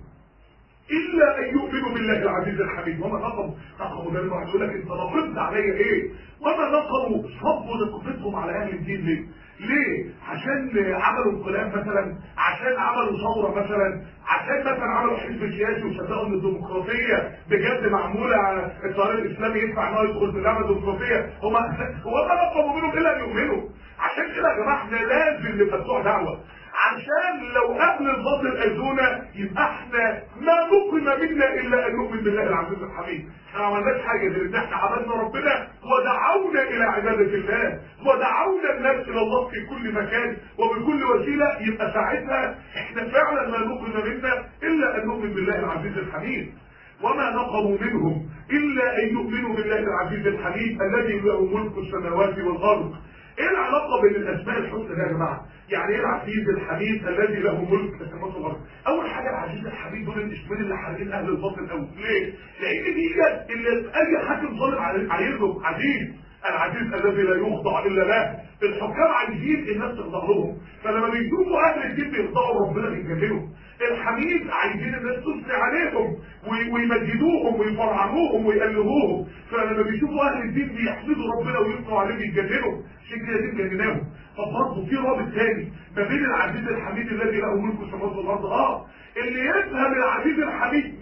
الا ان يؤمنوا بالله العزيز الحميد وما نقموا نقموا ده الواحد يقول لك انت نقمت عليا ايه وما نقموا صبوا نقمتهم على اهل الدين ليه ليه عشان عملوا انقلاب مثلا عشان عملوا ثوره مثلا عشان مثلا عملوا حزب سياسي وصدقوا ان الديمقراطيه بجد معموله على التيار الاسلامي ينفع ان هو يدخل في اللعبه الديمقراطيه هم هو ما نقموا منهم الا ان يؤمنوا عشان كده يا جماعه احنا لازم نبقى بتوع دعوه عشان لو اهل الباطل اذونا يبقى احنا ما نقم منا الا ان نؤمن بالله العزيز الحميد احنا ما عملناش حاجه غير ان احنا عبدنا ربنا ودعونا الى عباده الله ودعونا الناس الى الله في كل مكان وبكل وسيله يبقى ساعتها احنا فعلا ما نقم منا الا ان نؤمن بالله العزيز الحميد وما نقموا منهم الا ان يؤمنوا بالله العزيز الحميد الذي له ملك السماوات والارض ايه العلاقه بين الاسماء الحسنى ده يا جماعه يعني ايه العزيز الحميد الذي له ملك السماوات والارض اول حاجه العزيز الحميد دول الاسمين اللي حارقين اهل الباطل قوي ليه لان دي اللي اي حاكم ظالم عايزهم عزيز العزيز الذي لا يخضع الا له الحكام عايزين الناس تخضع لهم فلما بيشوفوا اهل الدين بيخضعوا ربنا بيجاملوا الحميد عايزين الناس تثني عليهم ويمجدوهم ويفرعنوهم ويقلبوهم فلما بيشوفوا اهل الدين بيحمدوا ربنا ويثنوا عليه بيجادلوا عشان كده دي مجنناهم طب برضه في رابط تاني ما بين العزيز الحميد الذي له ملك السماوات والارض اه اللي يفهم العزيز الحميد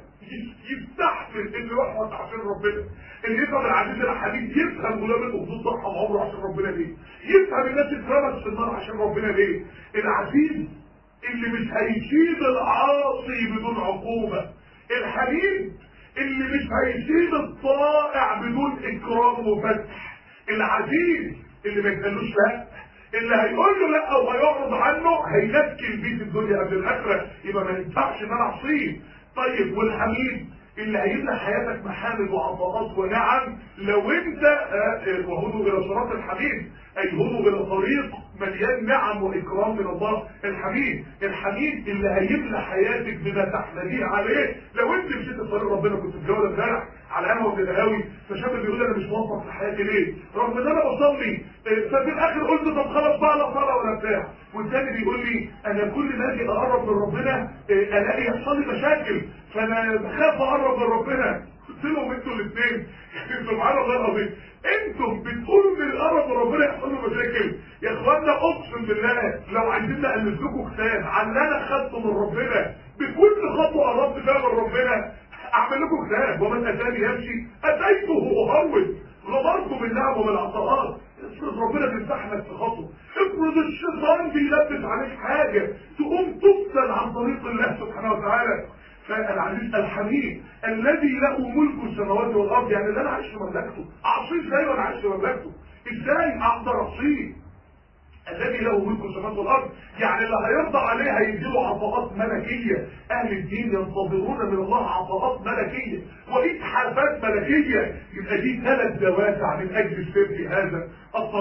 يستحمل انه يحفظ عشان ربنا اللي يفهم العزيز الحميد يفهم غلام الاخدود ضحى بعمره عشان ربنا ليه يفهم الناس اترمت في النار عشان ربنا ليه العزيز اللي مش هيشيل العاصي بدون عقوبة الحميد اللي مش هيشيل الطائع بدون اكرام وفتح العزيز اللي ما يتقالوش لا اللي هيقول له لا او هيعرض عنه هينكل بيه في الدنيا قبل الاخره يبقى ما ينفعش ان انا اعصيه طيب والحميد اللي هيملى حياتك محامد وعطاءات ونعم لو انت وهدوا الى صراط الحميد اي هدوا الى طريق مليان نعم واكرام من الله الحميد الحميد اللي هيملى حياتك بما تحمديه عليه لو انت مشيت في طريق ربنا كنت في جوله امبارح على قهوه في القهاوي فشاب بيقول انا مش موفق في حياتي ليه رغم ان انا بصلي ففي الاخر قلت طب خلاص بقى لا صلاه ولا بتاع والتاني بيقول لي انا كل ما اجي اقرب من ربنا الاقي يحصل لي مشاكل فانا بخاف اقرب من ربنا قلت لهم انتوا الاثنين سبحان الله العظيم انتم بتقولوا ان القرب من ربنا يحصل له مشاكل يا اخوانا اقسم بالله لو عايزين نالف لكم كتاب عن اللي انا خدته من ربنا بكل خطوه قربت فيها من ربنا اعمل لكم كتاب ومن اتاني يمشي اتيته وهرول غمرته بالنعم وبالعطاءات افرض ربنا بيفتحلك في خطوه افرض الشيطان بيلبس عليك حاجه تقوم تفصل عن طريق الله سبحانه وتعالى فالعزيز الحميد الذي له ملك السماوات والارض يعني اللي انا عايش في مملكته اعصيه ازاي وانا عايش في مملكته ازاي اقدر اعصيه الذي له ملك السماوات والارض يعني اللي هيرضى عليه هيديله عطاءات ملكيه اهل الدين ينتظرون من الله عطاءات ملكيه واتحافات ملكيه يبقى دي ثلاث دوافع من اجل السير في هذا الطريق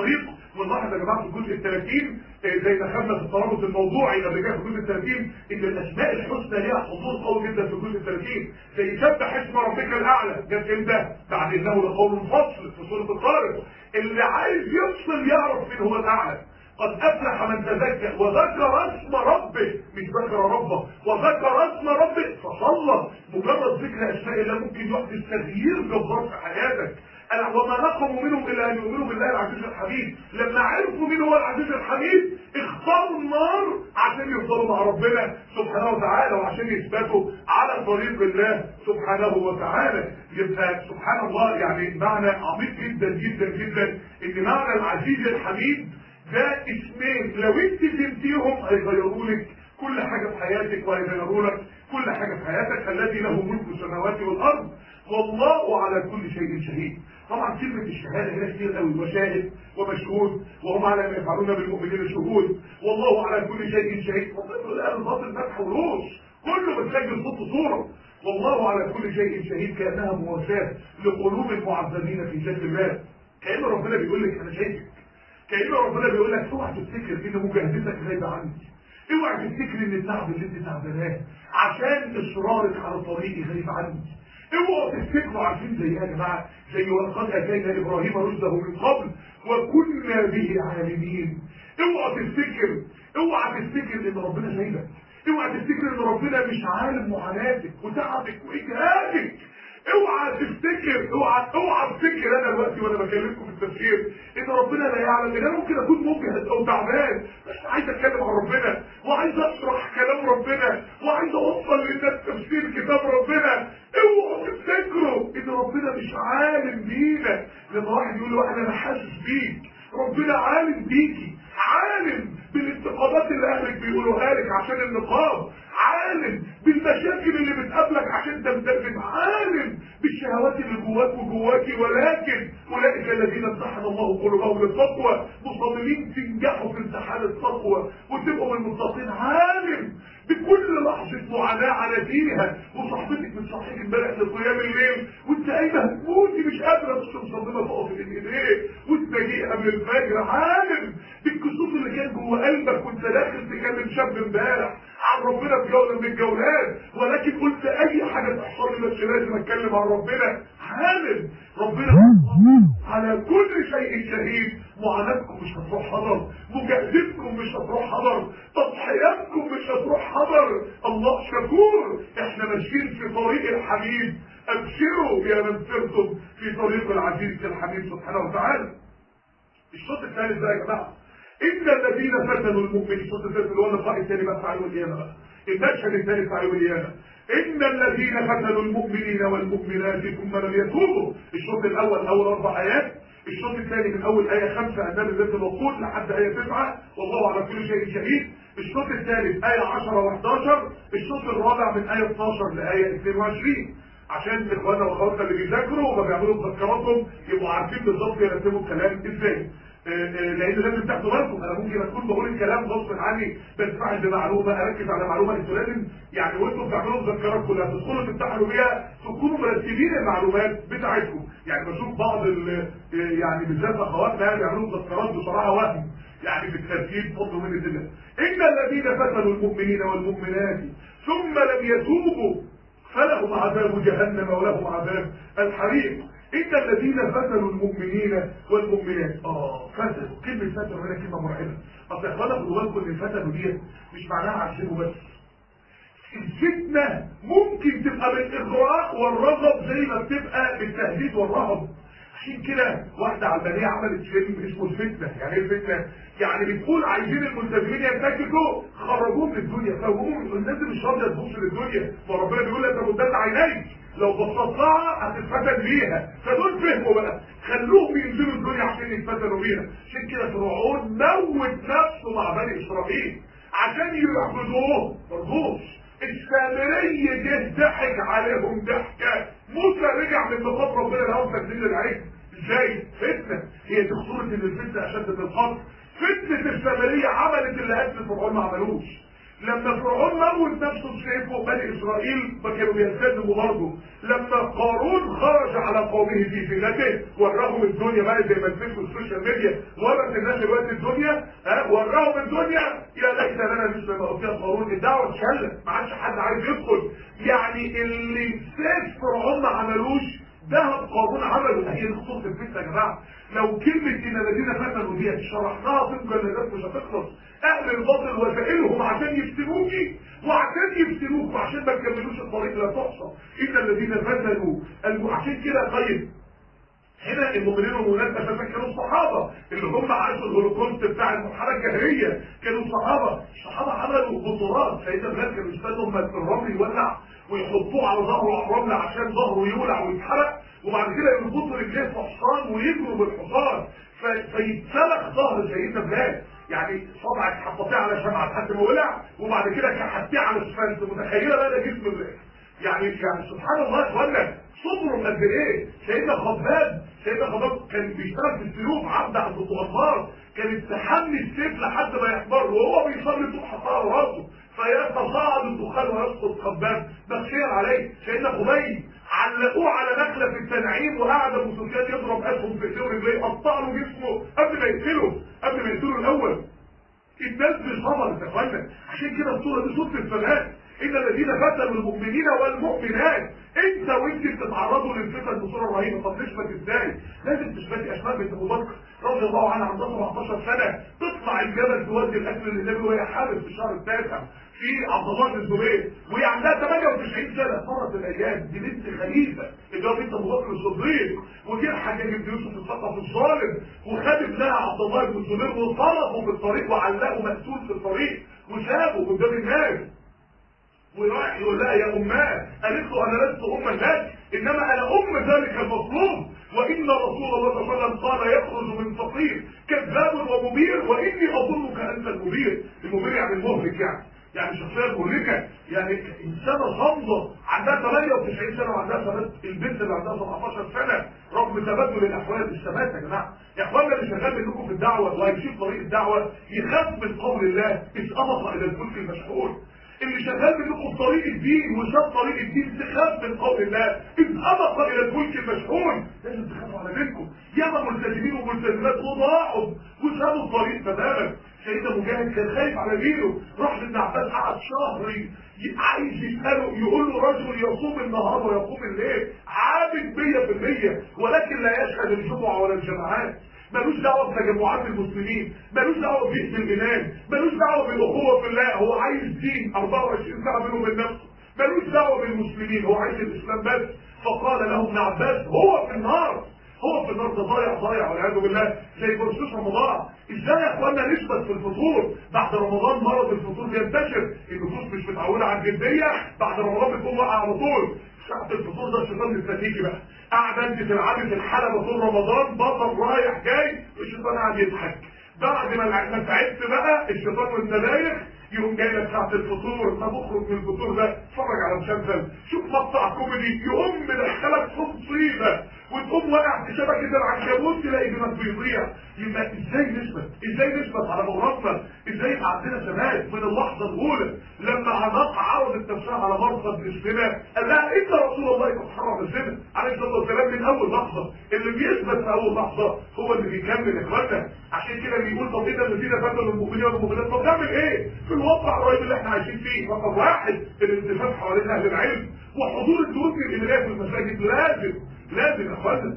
ونلاحظ يا جماعه في الجزء ال 30 زي ما خدنا في الترابط الموضوعي قبل كده في الجزء ال 30 ان الاسماء الحسنى ليها حضور قوي جدا في الجزء ال 30 زي سبح اسم ربك الاعلى جت امتى؟ بعد انه لقول فصل في سوره الطارق اللي عايز يفصل يعرف مين هو الاعلى قد افلح من تزكى وذكر اسم ربه مش ذكر ربه وذكر اسم ربه فصلى مجرد ذكر اسماء الله ممكن يحدث تغيير جبار في حياتك أنا وما نقموا منهم الا ان يؤمنوا بالله العزيز الحميد لما عرفوا مين هو العزيز الحميد اختاروا النار عشان يفضلوا مع ربنا سبحانه وتعالى وعشان يثبتوا على طريق الله سبحانه وتعالى يبقى سبحان الله يعني معنى عميق جدا جدا جدا ان معنى العزيز الحميد ده اسمين لو انت فهمتيهم هيغيروا لك كل حاجه في حياتك وهيغيروا لك كل حاجه في حياتك الذي له ملك السماوات والارض والله على كل شيء شهيد طبعا كلمه الشهاده هنا كتير قوي وشاهد ومشهود وهم على ما يفعلون بالمؤمنين شهود والله على كل شيء شهيد فضل الان الباطل فتح وروش كله بتسجل صوت صوره والله على كل شيء شهيد كانها مواساه لقلوب المعذبين في جنة الله كان ربنا بيقول لك انا شايفك كأن ربنا بيقول لك اوعى تفتكر ان مجاهدتك غايبه عني اوعى تفتكر ان التعب اللي انت تعباناه عشان اصرارك على طريقي غايب عني اوعوا تفتكروا عارفين زي يا جماعه زي ولقد اتينا ابراهيم رشده من قبل وكنا به عالمين اوعى تفتكر اوعى تفتكر ان ربنا سايبك اوعى تفتكر ان ربنا مش عالم معاناتك وتعبك واجهادك اوعى تفتكر اوعى اوعى تفتكر انا دلوقتي وانا بكلمكم في التفكير ان ربنا لا يعلم ان انا ممكن اكون مجهد او تعبان بس عايز اتكلم عن ربنا وعايز اشرح كلام ربنا وعايز اوصل للناس تفسير كتاب ربنا اوعوا تفتكروا ان ربنا مش عالم بينا لما واحد يقول لواحد انا حاسس بيك ربنا عالم بيكي عالم بالانتقادات اللي اهلك بيقولوها لك عشان النقاب عالم بالمشاكل اللي بتقابلك عشان تلتزم عالم بالشهوات اللي جواك وجواكي ولكن اولئك الذين امتحن الله قلوبهم للتقوى مصممين تنجحوا في امتحان التقوى وتبقوا من المتقين عالم بكل لحظة معاناة على دينها وصاحبتك بتصحيك امبارح لقيام الليل وانت قايمة هتموتي مش قادرة بس مصممة تقف بين ايديه وتلاقيه قبل الفجر عالم بالكسوف اللي كان جوه قلبك وانت داخل تكلم شاب امبارح عن ربنا في جولة من الجولات ولكن قلت اي حاجة تحصل لي بس لازم اتكلم عن ربنا عالم ربنا على كل شيء شهيد معاناتكم مش هتروح حضر مجاهدتكم مش هتروح حضر تضحياتكم مش هتروح حضر الله شكور احنا ماشيين في طريق الحبيب ابشروا يا من سرتم في طريق العزيز الحبيب سبحانه وتعالى الشوط الثالث بقى يا جماعه ان الذين فتنوا المؤمنين الشوط الثالث اللي هو اللقاء الثاني بقى بتاع يوم القيامه بقى المشهد الثاني بتاع يوم القيامه ان الذين فتنوا المؤمنين والمؤمنات ثم لم يتوبوا الشوط الاول اول اربع ايات الشوط الثاني من اول آية خمسة أمام البيت الوقود لحد آية تسعة والله على كل شيء شهيد الشوط الثالث آية 10 و11 الشوط الرابع من آية 12 لآية 22 عشان اخواننا واخواتنا اللي بيذاكروا وما بيعملوا مذكراتهم يبقوا عارفين بالظبط يرتبوا الكلام ازاي لان لازم تاخدوا بالكم انا ممكن اكون بقول الكلام غصب عني بنفعل بمعلومه اركز على معلومه انتوا لازم يعني وانتوا بتعملوا المذكرات كلها تدخلوا تمتحنوا بيها تكونوا مرتبين المعلومات بتاعتكم يعني بشوف بعض يعني بالذات اخواتنا يعني بيعملوا مذكرات بصراحه وهم يعني بالترتيب فضل من الله ان الذين فتنوا المؤمنين والمؤمنات ثم لم يتوبوا فلهم عذاب جهنم ولهم عذاب الحريق إن الذين فتنوا المؤمنين والمؤمنات آه فتنوا كلمة فتنوا هنا كلمة مرعبة أصل يا إخوانا خدوا بالكم إن الفتنوا دي مش معناها عشانه بس الفتنة ممكن تبقى بالإغراء والرغب زي ما بتبقى بالتهديد والرهب عشان كده واحدة علمانية عملت فيلم اسمه الفتنة يعني ايه الفتنة؟ يعني بتقول عايزين الملتزمين ينتكسوا خرجوهم من الدنيا خرجوهم الناس دي مش راضية تبص للدنيا فربنا بيقول لك مدات عينيك لو بصيت لها هتتفتن بيها فدول فهموا بقى خلوهم ينزلوا الدنيا عشان يتفتنوا بيها عشان كده فرعون موت نفسه مع بني اسرائيل عشان يعبدوه مرضوش السامري جه ضحك عليهم ضحكه موسى رجع من مقام ربنا لهم تجديد العين ازاي فتنه هي تخصوص ان الفتنه اشد من القتل فتنه السامريه عملت اللي قتل فرعون ما عملوش لما فرعون موت نفسه بسيفه بني اسرائيل ما كانوا بيلتزموا برضه لما قارون خرج على قومه في زينته وراهم الدنيا بقى زي ما تشوفوا السوشيال ميديا ورت الناس دلوقتي الدنيا ها وراهم الدنيا يا ليت لنا مثل ما اوتي قارون الدعوه اتشلت ما عادش حد عايز يدخل يعني اللي سيف فرعون ما عملوش ذهب قارون عمله هي الخطوط الفتنه يا جماعه لو كلمه ان الذين فتنوا دي شرحناها في المجلدات مش هتخلص اهل الباطل وسائلهم عشان يفتنوكي وعشان يفتنوك وعشان ما تكملوش الطريق لا تحصى ان الذين فتنوا الم- عشان كده طيب هنا المؤمنين والمؤمنات اساسا كانوا الصحابه اللي هم عاشوا الهولوكوست بتاع المرحله الجاهليه كانوا الصحابه الصحابه عملوا بطولات سيدنا بلال كانوا يستنوا اما الرمل يولع ويحطوه على ظهره على الرمل عشان ظهره يولع ويتحرق وبعد كده يربطوا رجليه في حصان ويجروا بالحصان ف- فيتسلخ ظهر سيدنا بلال يعني صبعك حطيتيه على شمعة لحد ما ولع وبعد كده كحتيه على الاسفلت متخيله بقى ده جسم بلال يعني يعني سبحان الله يا اخوانا صبروا قد ايه سيدنا خباب سيدنا خباب كان بيشتغل في السلوك عبد عبد الغفار كان تحمي السيف لحد ما يحمر وهو بيصلي طول حصار راسه فيتصاعد الدخان ويسقط خباب بخير عليه سيدنا خبيب علقوه على نخله في التنعيم وقعد ابو سفيان يضرب اسهم في ايديه ورجليه قطع له جسمه قبل ما يقتله قبل ما يقتله الاول الناس بصبر يا اخوانا عشان كده الصوره دي صوره الفلاح ان الذين فتنوا المؤمنين والمؤمنات انت وانت بتتعرضوا للفتن بصوره رهيبه طب نثبت ازاي؟ لازم تثبتي اسماء بنت ابو بكر رضي الله عنها عندها 17 سنه تطلع الجبل تودي الاكل للنبي وهي حامل في الشهر التاسع في عبد الله بن الزبير وهي عندها 98 سنه مرت الايام دي بنت خليفه اللي هو بنت ابو بكر الصديق وجه الحجاج بن يوسف الثقفي الظالم وخد ابنها عبد الله بن الزبير وطلقه في الطريق وعلقه مقتول في الطريق وسابه قدام الناس وراح يقول لها يا اماه قالت له انا لست اما لك انما انا ام ذلك المطلوب وان رسول الله صلى الله عليه وسلم قال يخرج من فقير كذاب ومبير واني اظنك انت المبير المبير يعني المهلك يعني يعني شخصيه مهلكه يعني انسانه صامده عندها 98 سنه وعندها ثبات البنت اللي عندها 17 سنه رغم تبادل الاحوال الثبات يا جماعه يا اخوانا اللي شغال منكم في الدعوه وهيمشي في طريق الدعوه يخاف من قول الله اذ ابق الى الفلك المشحون اللي شغال منكم في طريق الدين وشاف طريق الدين تخاف من قول الله اذ ابق الى الفلك المشحون لازم تخافوا على دينكم ياما ملتزمين وملتزمات وضاعوا وسابوا الطريق تماما سيدنا مجاهد كان خايف على دينه راح لابن عباس قعد شهر ي- عايز يساله يقول له رجل يصوم النهار ويقوم الليل عابد 100% ولكن لا يشهد الجمعه ولا الجماعات ملوش دعوه بتجمعات المسلمين ملوش دعوه ببيئه الايمان ملوش دعوه بالاخوه في الله هو عايز دين 24 ساعه بينه وبين نفسه ملوش دعوه بالمسلمين هو عايز الاسلام بس فقال له ابن عباس هو في النار هو في النار ده ضايع ضايع والعياذ بالله زي برشوش رمضان ازاي يا اخوانا نثبت في الفطور بعد رمضان مرض الفطور بينتشر النفوس مش متعوده على الجديه بعد رمضان بتكون واقعه على طول ساعة الفطور ده الشيطان الاستراتيجي بقى قاعد انت تلعبي في الحلبة طول رمضان بطل رايح جاي والشيطان قاعد يضحك بعد ما ما تعبت بقى الشيطان وانت دايخ يقوم جاي لك ساعة الفطور طب اخرج من الفطور ده اتفرج على مسلسل شوف مقطع كوميدي يقوم مدخلك في مصيبة وتقوم واقع في شبكة العنكبوت تلاقي دماغك بيضيع يبقى ازاي نثبت؟ ازاي نثبت على مرضنا؟ ازاي يبقى عندنا ثبات من اللحظة الأولى لما عناق عرضت نفسها على مرصد الزنا قال لها انت رسول الله قد حرم الزنا عليه الصلاة والسلام من أول لحظة اللي بيثبت في أول لحظة هو اللي بيكمل يا اخوانا عشان كده بيقول طب ايه الذين فتنوا المؤمنين والمؤمنات طب نعمل ايه؟ في الواقع الرهيب اللي احنا عايشين فيه رقم واحد الالتفاف حوالين أهل العلم وحضور الدروس الإيمانية في المساجد لازم لازم يا اخوانا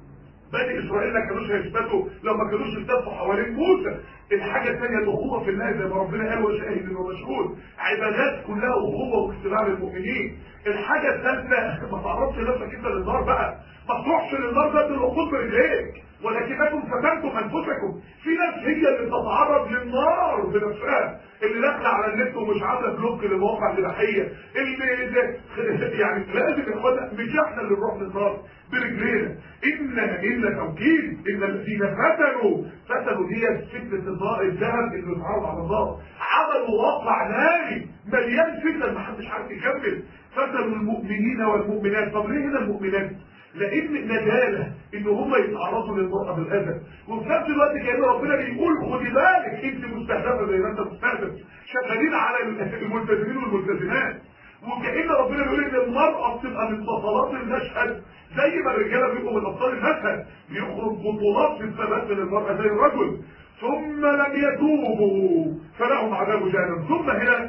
بني اسرائيل ما كانوش هيثبتوا لو ما كانوش التفوا حوالين موسى الحاجه الثانيه الاخوه في الله زي ما ربنا قال وشاهد ومشهود عبادات كلها اخوه واجتماع للمؤمنين الحاجه الثالثه ما تعرضش نفسك انت للنار بقى ما تروحش للنار ذات الوقود برجليك ولكنكم فتنتم انفسكم في ناس هي اللي بتتعرض للنار بنفسها اللي داخله على النت ومش عامله بلوك للمواقع الاباحيه اللي ده يعني لازم يا اخوانا مش احنا اللي نروح للنار برجلينا ان ان توكيد ان الذين فتنوا فتنوا دي فتنه النار الذهب اللي بيتعرض على النار عملوا واقع ناري مليان فتن محدش عارف يكمل فتنوا المؤمنين والمؤمنات طب ليه هنا المؤمنات لان ندالة ان هم يتعرضوا للمرأة بالاذى وفي نفس الوقت كان ربنا بيقول خدي بالك انت مستهدفة زي ما انت مستهدف شغالين على الملتزمين والملتزمات وكأن ربنا بيقول ان المرأة بتبقى من بطلات المشهد زي ما الرجالة بيبقوا من ابطال المشهد بيخرج بطولات في الثبات من المرأة زي الرجل ثم لم يتوبوا فلهم عذاب جهنم ثم هنا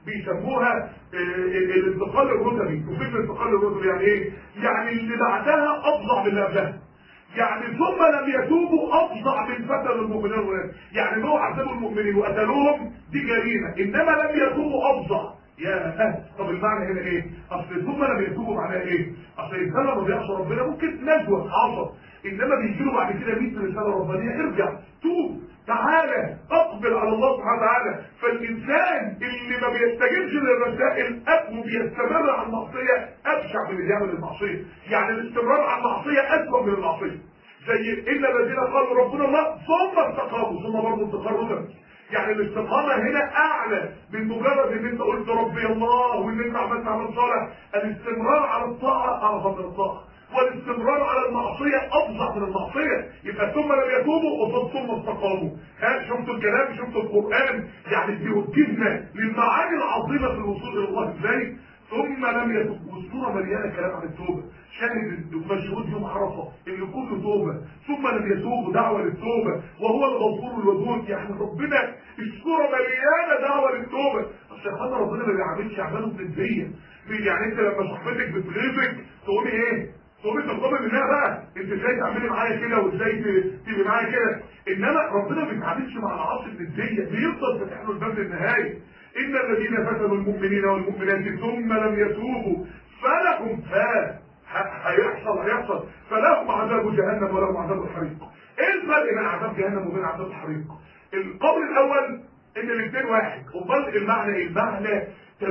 بيسموها الانتقال الرتبي وفكرة الانتقال الرتبي يعني ايه؟ يعني اللي بعدها افظع من اللي قبلها يعني ثم لم يتوبوا افظع من فتن المؤمنين والولاد يعني لو عذبوا المؤمنين وقتلوهم دي جريمه انما لم يتوبوا افظع يا أهل طب المعنى هنا ايه اصل ثم لم يتوبوا معناها ايه اصل الانسان لما بيعصى ربنا ممكن نجوى عصى انما بيجي له بعد كده 100 رساله ربانيه ارجع توب تعالى اقبل على الله سبحانه وتعالى فالانسان اللي ما بيستجيبش للرسائل وبيستمر على المعصيه ابشع من اللي بيعمل المعصيه يعني الاستمرار على المعصيه اسوء من المعصيه زي الا الذين قالوا ربنا الله ثم استقاموا ثم برضه استقروا يعني الاستقامة هنا أعلى من مجرد إن أنت قلت ربي الله وإن أنت عملت عمل صالح الاستمرار على الطاعة أعظم من الطاعة والاستمرار على المعصية أفظع من المعصية يبقى ثم لم يتوبوا وقد ثم استقاموا ها شفتوا الكلام شفتوا القرآن يعني بيوجهنا للمعاني العظيمة في الوصول إلى الله إزاي ثم لم يتوب والسورة مليانة كلام عن التوبة شاهد مشهود يوم عرفة اللي كله توبة ثم لم يتوبوا دعوة للتوبة وهو الغفور الودود يعني ربنا السورة مليانة دعوة للتوبة اصل يا ربنا ما بيعملش اعماله بندية يعني انت لما صاحبتك بتغيظك تقولي ايه تقولي تطلبي منها بقى انت ازاي تعملي معايا كده وازاي تبقي معايا كده انما ربنا ما بيتعاملش مع العاصي بندية بيفضل فاتح له الباب للنهايه ان الذين فتنوا المؤمنين والمؤمنات ثم لم يتوبوا فلهم ها هيحصل هيحصل فلهم عذاب جهنم ولهم عذاب الحريق ايه الفرق بين عذاب جهنم وبين عذاب الحريق القول الاول ان الاثنين واحد امال المعنى ايه المعنى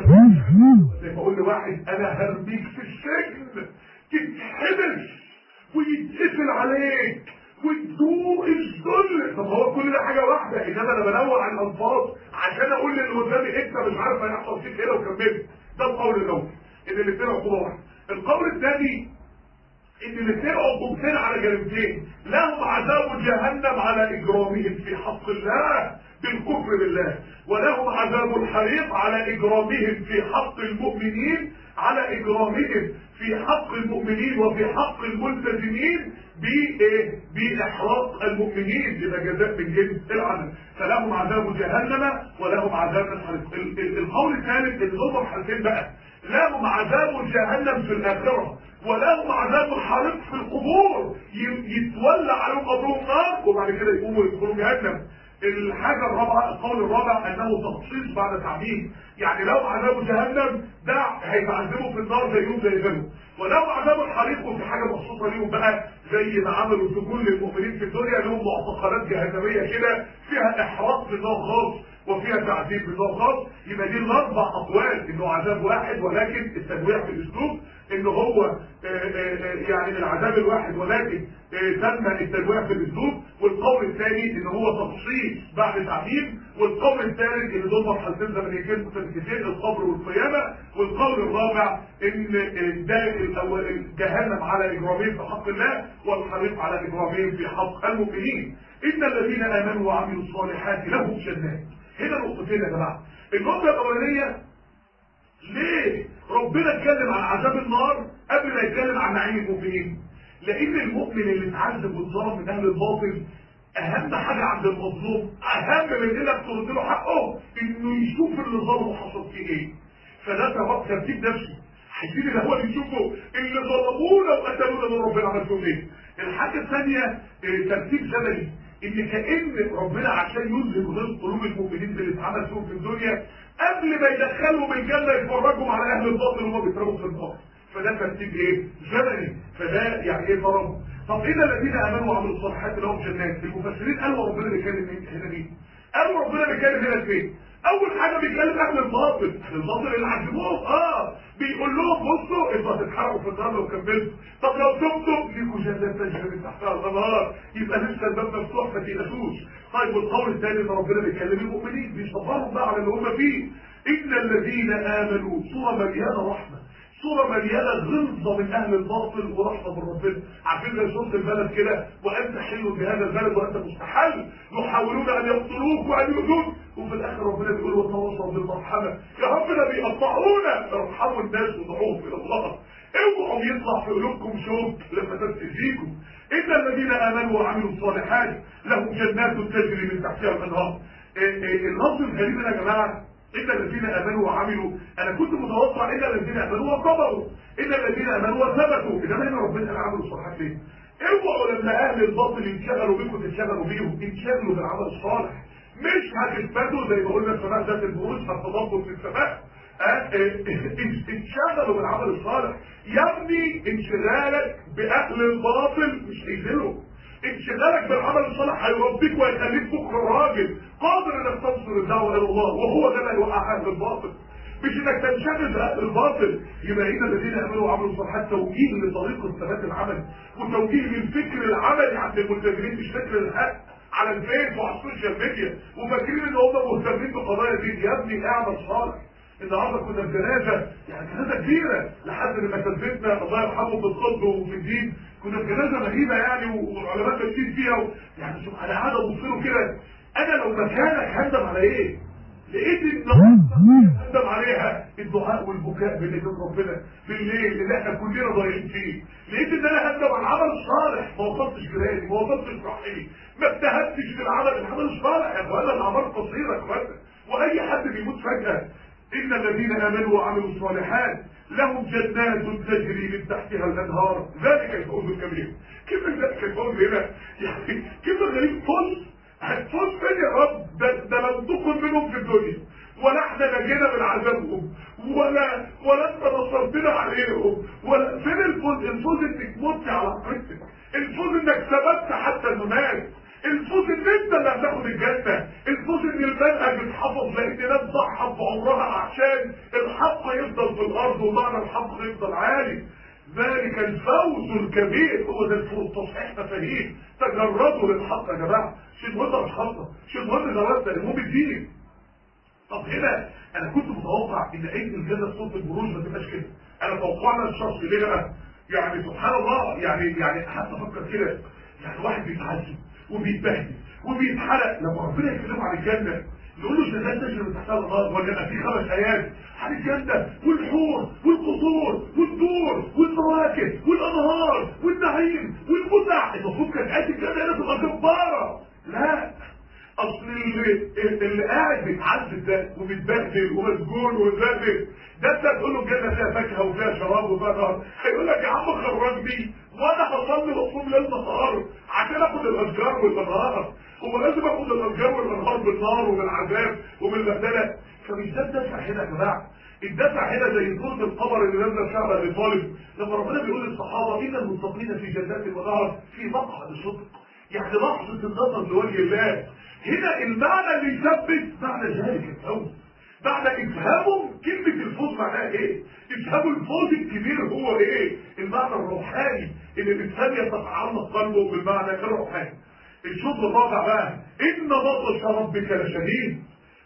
زي ما اقول لواحد انا هرميك في السجن تتحبس ويتقفل عليك وتدوق الذل طب هو كل ده حاجه واحده انما انا بنوع عن الالفاظ عشان اقول للي قدامي انت مش عارف هيحصل فيك ايه لو كملت ده القول الاول ان الاثنين عقوبه واحده القول الثاني ان الاثنين عقوبتين على جريمتين لهم عذاب جهنم على اجرامهم في حق الله بالكفر بالله ولهم عذاب الحريق على اجرامهم في حق المؤمنين على اجرامهم في حق المؤمنين وفي حق الملتزمين بإحراق المؤمنين يبقى جزاء من جنس العمل فلهم عذاب جهنم ولهم عذاب الحريق القول الثالث اللي هم الحالتين بقى لهم عذاب جهنم في الآخرة ولهم عذاب الحريق في القبور يتولى عليهم قبرهم نار وبعد كده يقوموا يدخلوا جهنم الحاجة الرابعة القول الرابع انه تخصيص بعد تعميم يعني لو عذاب جهنم ده هيتعذبوا في النار زيهم زي غيرهم ولو عذاب الحريق وفي حاجة مخصوصة ليهم بقى زي ما عملوا سجون للمؤمنين في الدنيا لهم معتقلات جهنمية كده فيها احراق بالنار خاص وفيها تعذيب بالنار خاص يبقى دي الاربع اقوال انه عذاب واحد ولكن التنويع في الاسلوب ان هو آآ آآ يعني العذاب الواحد ولكن تم التنويع في الاسلوب والقول الثاني ان هو تفصيل بعد تعميم والقول الثالث ان دول مرحلتين زمنيتين مختلفتين القبر والقيامه والقول الرابع ان ده الاول جهنم على اجرامهم في حق الله والحريق على اجرامهم في حق المؤمنين ان الذين امنوا وعملوا الصالحات لهم جنات هنا نقطتين يا جماعه النقطه الاولانيه ليه ربنا اتكلم عن عذاب النار قبل ما يتكلم عن نعيم المؤمنين لان المؤمن اللي اتعذب واتظلم من اهل الباطل اهم حاجه عند المظلوم اهم من انك ترد له حقه انه يشوف اللي ظلمه حصل فيه ايه فده ترتيب نفسي عايزين اللي هو اللي يشوفه اللي ظلمونا وقتلونا من ربنا عمل فيهم ايه الحاجه الثانيه ترتيب زمني ان كان ربنا عشان يذهب غيظ قلوب المؤمنين اللي اتعمل فيهم في الدنيا قبل ما يدخلهم الجنه يفرجهم على اهل الباطل وهم بيترموا في النار فده ترتيب ايه زمني فده يعني ايه فرض طب اذا الذين امنوا وعملوا الصالحات لهم جنات المفسرين قالوا ربنا بيتكلم هنا مين قالوا ربنا بيتكلم هنا فين اول حاجه بيتكلم اهل الباطل اهل الباطل اللي عذبوه اه بيقول لهم بصوا انتوا هتتحرقوا في النار لو كملتوا طب لو تبتوا ليكوا جنات تجري من تحتها الانهار يبقى لسه الباب مفتوح ما تقلقوش طيب والقول الثاني ان ربنا بيكلم المؤمنين بيصبرهم بقى على اللي هم فيه ان الذين امنوا صوره مليانه رحمه صورة مليانة غلظة من أهل الباطل ورحمة من ربنا عارفين زي صورة البلد كده وأنت حل بهذا البلد وأنت مستحل يحاولون أن يقتلوك وأن يؤذوك وفي الآخر ربنا بيقول وتواصوا بالمرحمة يا ربنا بيقطعونا ارحموا الناس ودعوهم إلى الله اوعوا يطلع في قلوبكم شوك لما تستجيكم إن الذين آمنوا وعملوا الصالحات لهم جنات تجري من تحتها الأنهار اللفظ الغريب ده يا جماعة إن الذين آمنوا وعملوا أنا كنت متوقع إن الذين آمنوا وصبروا إن الذين آمنوا وثبتوا إنما هنا ربنا قال عملوا الصالحات ليه؟ اوعوا لما أهل الباطل ينشغلوا بيكم تنشغلوا بيهم انشغلوا بالعمل الصالح مش هتثبتوا زي ما قلنا السماء ذات البروج هتتضبط في السماء انشغلوا بالعمل الصالح يا ابني انشغالك بأهل الباطل مش هيزلوا انشغالك بالعمل الصالح هيربيك ويخليك بكره راجل قادر انك تنصر الدعوه الى الله وهو ده اللي هيوقع اهل الباطل مش انك تنشغل باهل الباطل يبقى ان الذين امنوا وعملوا الصالحات توجيه لطريقه ثبات العمل وتوجيه للفكر العملي عند الملتزمين مش فكر الحق على الفيس وعلى السوشيال ميديا وفاكرين ان هم مهتمين بقضايا دي يا ابني اعمل صالح النهارده كنا في جنازه يعني جنازه كبيره لحد لما ثبتنا الله يرحمه في الطب وفي الدين كنا في جنازه مهيبه يعني والعلماء ماشيين فيها و... يعني شوف انا قاعد ابص له كده انا لو مكانك هندم على ايه؟ لقيت النهارده هندم عليها الدعاء والبكاء بين ايدين ربنا بالليل اللي احنا كلنا ضايعين فيه لقيت ان انا هندم على العمل الصالح ما وصلتش جيراني ما وصلتش صحيح ما اجتهدتش في العمل العمل الصالح يا اخوانا الاعمال قصيره يا اخوانا واي حد بيموت فجاه إن الذين آمنوا وعملوا الصالحات لهم جنات تجري من تحتها الأنهار ذلك الفوز الكبير كيف ذلك الفوز هنا يعني كيف غريب فوز هتفوز فين يا رب ده, ده لم تكن منهم في الدنيا ولا احنا نجينا من عذابهم ولا ولا انت نصرتنا عليهم ولا فين الفوز الفوز انك مت على عقيدتك الفوز انك ثبت حتى الممات الفوز ان انت اللي هتاخد الجنه الفوز ان المنهج اتحفظ لان ناس ضحت بعمرها عشان الحق يفضل في الارض ومعنى الحق يفضل عالي ذلك الفوز الكبير هو ده الفوز تصحيح مفاهيم تجردوا للحق يا جماعه شيء مهم مش خاصه شيء مهم دراسه المهم الدين طب هنا انا كنت متوقع ان عيد الجنه صوت البروج ما تبقاش كده انا توقعنا الشخص ليه بقى يعني سبحان الله يعني يعني حتى افكر كده يعني واحد بيتعذب وبيتبهدل وبيتحرق لما ربنا يكلمه عن الجنه يقول له جنات تجري من تحتها الانهار ولا في خمس ايات عن الجنه والحور والقصور والدور والفواكه والانهار والنعيم والمتع المفروض كانت ايات الجنه هنا تبقى جباره لا اصل اللي, اللي قاعد بيتعذب ده وبيتبهدل ومسجون ومتبهدل ده انت تقول له الجنه فيها فاكهه وفيها شراب وفيها نهر هيقول لك يا عم خرجني وانا هصلي واصوم ليل نهار عشان اخد الاشجار والانهار هو لازم اخد الاشجار والانهار بالنار وبالعذاب وبالبهدله فمش ده الدافع هنا يا جماعه الدافع هنا زي سوره القمر اللي نازله شعب ابي طالب لما ربنا بيقول للصحابه ان المتقين في جنات ونهر في مقعد صدق يعني لحظه النظر لوجه الله هنا المعنى اللي يثبت معنى ذلك الفوز معنى افهموا كلمة الفوز معناها ايه افهموا الفوز الكبير هو ايه المعنى الروحاني اللي الانسان يتعلق قلبه بالمعنى الروحاني الشوط الرابع بقى ان بطش ربك لشديد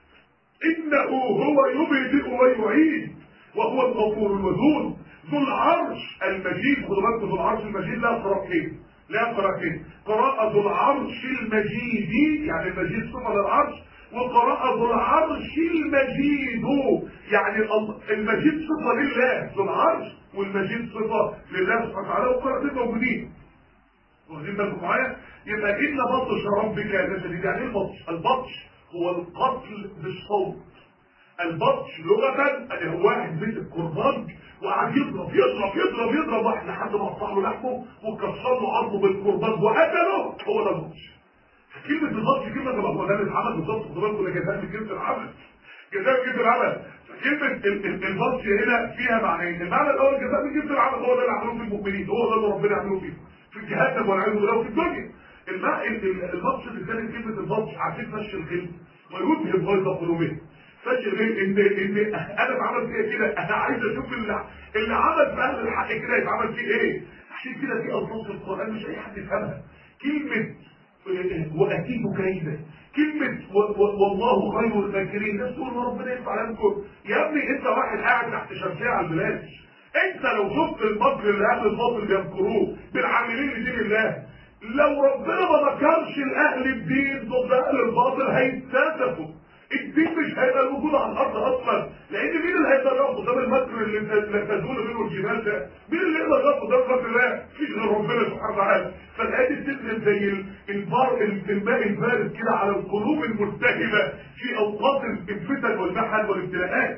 انه هو يبدئ ويعيد وهو الغفور الودود ذو العرش المجيد خدوا بالكم ذو العرش المجيد لا قراءتين لا قراءتين قراءة ذو العرش المجيد يعني المجيد صفة للعرش وقراءة ذو العرش المجيد يعني المجيد صفة لله ذو العرش والمجيد صفة لله سبحانه وتعالى وقراءتين موجودين واخدين بالكم معايا يبقى ان بطش ربك يا شديد يعني ايه البطش البطش هو القتل بالصوت البطش لغة ان هو واحد بيت القربان وقعد يضرب يضرب يضرب يضرب واحد لحد ما قطع له لحمه وكسر له عظمه بالقربان وقتله هو ده البطش كلمة البطش كلمة ده هو ده اللي اتعمل بالظبط خدوا بالكم ده جزاء من جنس العمل جزاء من جنس العمل كلمة البطش هنا فيها معنيين المعنى الاول جزاء من جنس العمل هو ده اللي عملوه في المؤمنين هو ده اللي ربنا عمله فيهم في الجهاد والعياذ بالله وفي الدنيا البطش اللي كانت كلمة البطش عارفين فش الغل ويذهب غيظ قلوبهم فش الغل ان ان انا بعمل فيها كده انا عايز اشوف اللي, اللي عمل في اهل الحق كده يتعمل فيه ايه عشان كده في الفاظ في القران مش اي حد يفهمها كلمة وأكيد كيدا كلمة والله خير الماكرين الناس تقول ربنا ينفع لكم يا ابني انت واحد قاعد تحت شمسية على البلاد انت لو شفت المكر اللي اهل الباطل بيمكروه بالعاملين لدين الله لو ربنا ما مكرش الاهل الدين ضد اهل الباطل هيتسافوا الدين مش هيبقى موجود على الارض اصلا لان مين اللي هيقدر يقف قدام المكر اللي اللي تزول منه الجبال ده؟ مين اللي يقدر يقف قدام مكر الله؟ مفيش غير ربنا سبحانه وتعالى فالايه دي بتنزل زي ال- البار الماء البارد كده على القلوب الملتهبه في اوقات الفتن والمحن والابتلاءات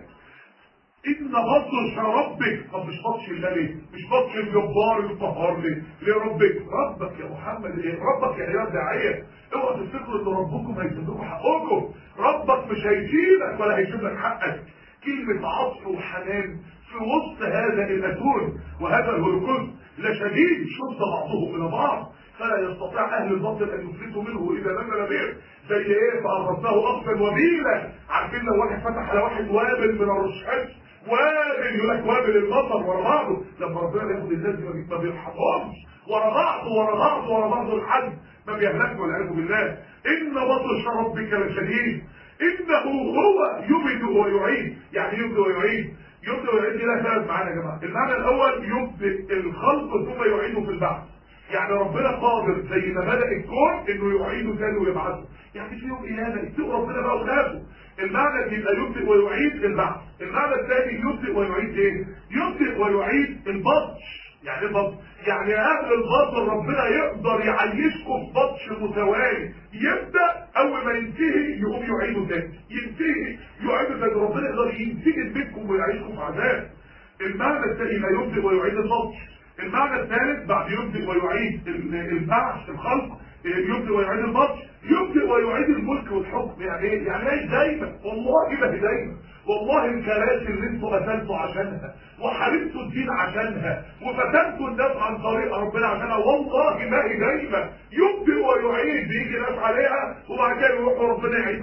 ان بطش ربك طب مش بطش الله ليه مش بطش الجبار القهار ليه ليه ربك ربك يا محمد ايه ربك يا عيال داعيه اوعى تفتكروا ان ربكم هيسيب لكم حقكم ربك مش هيسيبك ولا هيسيب لك حقك كلمه عطف وحنان في وسط هذا الاتون وهذا الهولوكوست لشديد شد بعضهم الى بعض فلا يستطيع اهل الباطل ان يفلتوا منه اذا نزل به زي ايه فاخذناه اخذا وبيلا عارفين لو واحد فتح على واحد وابل من الرشاش وابل يقول لك وابل المطر ورا بعضه لما ربنا بياخد الناس دي ما بي- ما بيرحمهمش ورا بعضه ورا بعضه ورا بعضه لحد ما بيهلكوا والعياذ بالله ان بطش ربك لشديد انه هو يبدئ ويعيد يعني يبدئ ويعيد يبدئ ويعيد دي لها ثلاث معاني يا جماعه المعنى الاول يبدئ الخلق ثم يعيده في البعث يعني ربنا قادر زي ما بدأ الكون انه يعيده تاني ويبعثه يعني في يوم قيامه يتقوا ربنا بقى وخافوا المعنى اللي يبقى يبدئ ويعيد البعث المعنى الثاني يبدئ ويعيد ايه يبدئ ويعيد البطش يعني ايه بطش يعني يا اهل الباطل ربنا يقدر يعيشكم في بطش متوالي يبدا اول ما ينتهي يقوم يعيده تاني ينتهي يعيده تاني ربنا يقدر ينتقل بينكم ويعيشكم في عذاب المعنى الثاني لا يبدئ ويعيد البطش المعنى الثالث بعد يبدئ ويعيد ال- البعث الخلق يبدئ ويعيد البطش يبدئ ويعيد الملك والحكم يعني ايه؟ يعني ايه دايما والله ما هي دايما والله الكراسي اللي انتوا قتلتوا عشانها وحاربتوا الدين عشانها وفتنتوا الناس عن طريق ربنا عشانها والله ما هي دايما يبدئ ويعيد بيجي ناس عليها وبعد كده يروحوا ربنا يعيد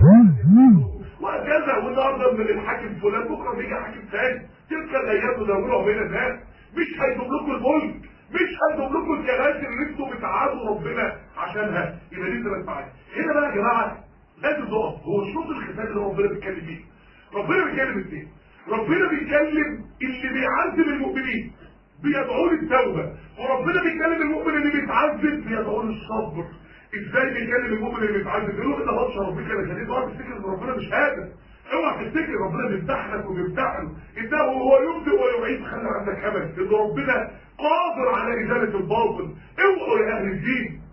وهكذا والنهارده من الحاكم فلان بكره بيجي حاكم ثاني تلك الايام ندورها بين الناس مش هيدوم لكم الملك مش هيدوم لكم الكراسي اللي انتوا بتعادوا ربنا عشانها يبقى دي ثلاث معاني هنا بقى يا جماعه لازم نقف هو الشوط الختام اللي ربنا بيتكلم فيه ربنا بيتكلم اثنين ربنا بيتكلم اللي بيعذب المؤمنين بيدعوه للتوبه وربنا بيتكلم المؤمن اللي بيتعذب بيدعوه للصبر ازاي بيكلم المؤمن اللي بيتعذب يقول له انت بطش ربك انا شديد اوعى تفتكر ان ربنا مش قادر اوعى تفتكر ربنا بيمتحنك وبيمتحنه انه هو يبدئ ويعيد خلي عندك امل ان ربنا قادر على ازاله الباطل اوعوا يا اهل الدين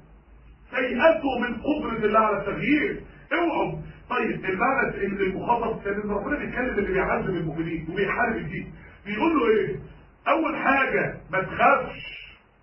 تيأسوا من قدرة الله على التغيير اوعوا طيب المعنى المخاطب الثاني ان ربنا بيتكلم اللي بيعذب المؤمنين وبيحارب الدين بيقول له ايه اول حاجة ما تخافش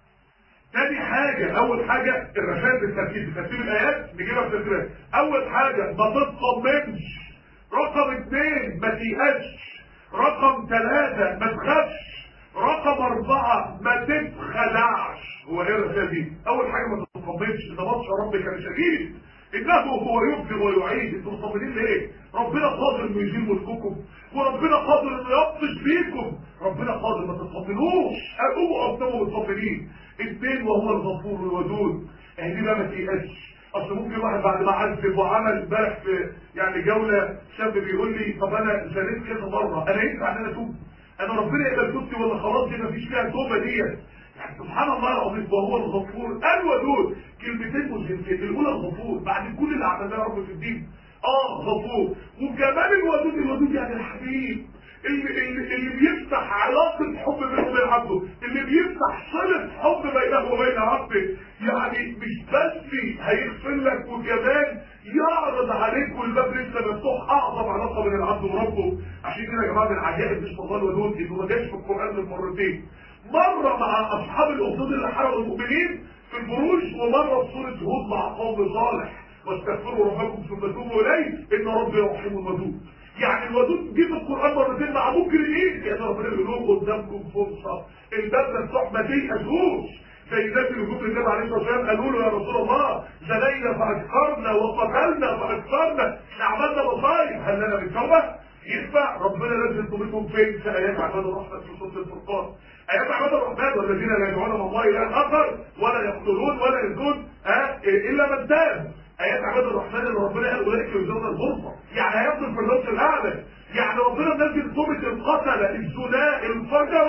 تاني حاجة أول حاجة الرشاد بالترتيب بترتيب الآيات نجيبها في الترتيب أول حاجة ما تطمنش رقم اثنين ما تيأسش رقم ثلاثة ما تخافش رقم أربعة ما تتخلعش هو إيه الرسالة دي؟ أول حاجة ما تطمنش إن بطش ربك شديد إنه هو يبدئ ويعيد أنتوا مطمنين ليه؟ ربنا قادر إنه يزيل ملككم وربنا قادر إنه يبطش بيكم ربنا قادر ما تطمنوش اوعوا تبقوا مطمنين اثنين وهو الغفور الودود يعني دي بقى ما تيأسش اصل ممكن واحد بعد ما عذب وعمل امبارح في يعني جوله شاب بيقول لي طب انا زنيت كذا مره انا ينفع ان انا اتوب؟ انا ربنا يقبل توبتي ولا خلاص دي مفيش فيها توبه ديت يعني سبحان الله العظيم وهو الغفور الودود كلمتين مهمتين الاولى الغفور بعد كل اللي عملناه رب في الدين اه غفور وكمان الودود الودود يعني الحبيب اللي, اللي, اللي بيفتح علاقة حب بينه وبين عبده اللي بيفتح صلة حب بينه وبين عبده يعني مش بس هيغفر لك وكمان يعرض عليك والباب لسه مفتوح اعظم علاقة بين العبد وربه عشان كده يا جماعة من العجائب مش الله الودود انه ما جاش في القرآن من مرتين مرة مع اصحاب الاخدود اللي حرقوا المؤمنين في البروج ومرة في سورة هود مع قوم صالح واستغفروا ربكم ثم توبوا اليه ان ربي رحيم ودود يعني الودود جه في القران مرتين مع مجرمين يا ربنا بيقول لهم قدامكم فرصه الباب مفتوح ما تيأسوش زي الناس اللي جم النبي عليه الصلاه والسلام قالوا له يا رسول الله زنينا فاكثرنا وقتلنا فاكثرنا احنا عملنا مصايب هل لنا من توبه؟ ينفع ربنا نزل توبتهم فين في ايات عباد الرحمن في سوره الفرقان ايات عباد الرحمن والذين لا يدعون مع الله الها اخر ولا يقتلون ولا يزنون ها الا من تاب ايات عباد الرحمن اللي ربنا قال اولئك يجزون الغرفه يعني هيفضل في النص الاعلى يعني ربنا نزل توبه القتله الزنا الفجره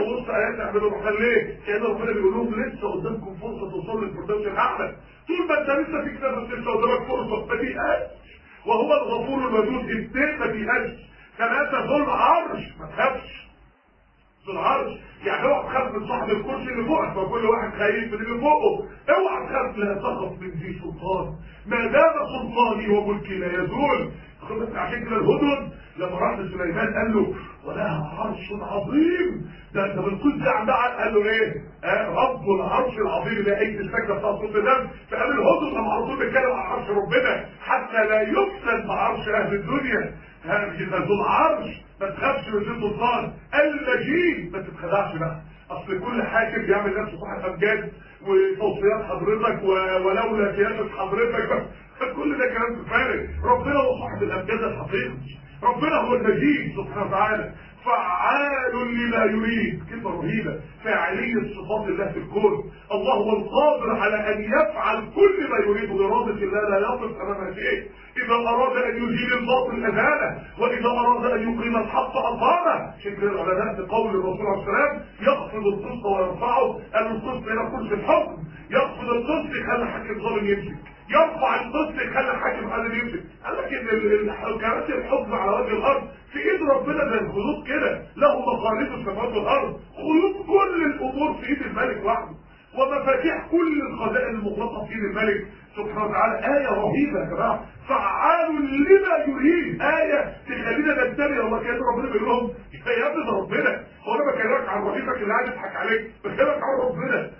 وسط ايات احمد الرحمن ليه؟ كان ربنا بيقول لهم لسه قدامكم فرصه توصلوا للفردوس الاعلى طول ما انت لسه في كتاب بس لسه قدامك فرصه ما تيأس وهو الغفور الودود اثنين ما تيأس ثلاثه ذو العرش ما تخافش ذو العرش يعني اوعى تخاف من صاحب الكرسي اللي فوقك فكل واحد خايف من اللي فوقه اوعى تخاف لا تخف من ذي سلطان ما دام سلطاني وملكي لا يزول عشان كده الهدن لما راح لسليمان قال له ولها عرش عظيم ده ده بالقدس ده عندها قال له ايه؟ آه رب العرش العظيم اللي ايدي السكه بتاع صوت الدم فقال الهدن لما على طول بيتكلم عن عرش ربنا حتى لا يفسد بعرش اهل الدنيا ذو العرش ما تخافش من ذي سلطان المجيد ما تتخدعش بقى اصل كل حاكم بيعمل نفسه صاحب امجاد وتوصيات حضرتك ولولا سياسه حضرتك كل ده كلام فارغ ربنا هو صاحب الامجاد الحقيقي ربنا هو المجيد سبحانه وتعالى فعال لما يريد كلمة رهيبة فاعلية صفات الله في الكون الله هو القادر على أن يفعل كل ما يريد بإرادة الله لا يقف أمام شيء إذا أراد أن يزيل الباطل أزاله وإذا أراد أن يقيم الحق أقامه شكل العلماء في قول الرسول عليه السلام يخفض القسط ويرفعه قال القسط إلى كرسي الحكم يخفض القسط يخلي حاكم ظالم يمسك يرفع القسط يخلي حاكم عادل يمسك قال لك ان كراسي الحكم على وجه الارض في ايد ربنا زي الخيوط كده له مقاليد السماوات والارض خيوط كل الامور في ايد الملك وحده ومفاتيح كل الخزائن المغلقه في ايد الملك سبحانه وتعالى آية رهيبة يا جماعة فعال لما يريد آية تخلينا نبتلي الله كان ربنا بيقول لهم يا ابني ده ربنا هو انا بكلمك عن رهيبك اللي قاعد يضحك عليك بكلمك عن ربنا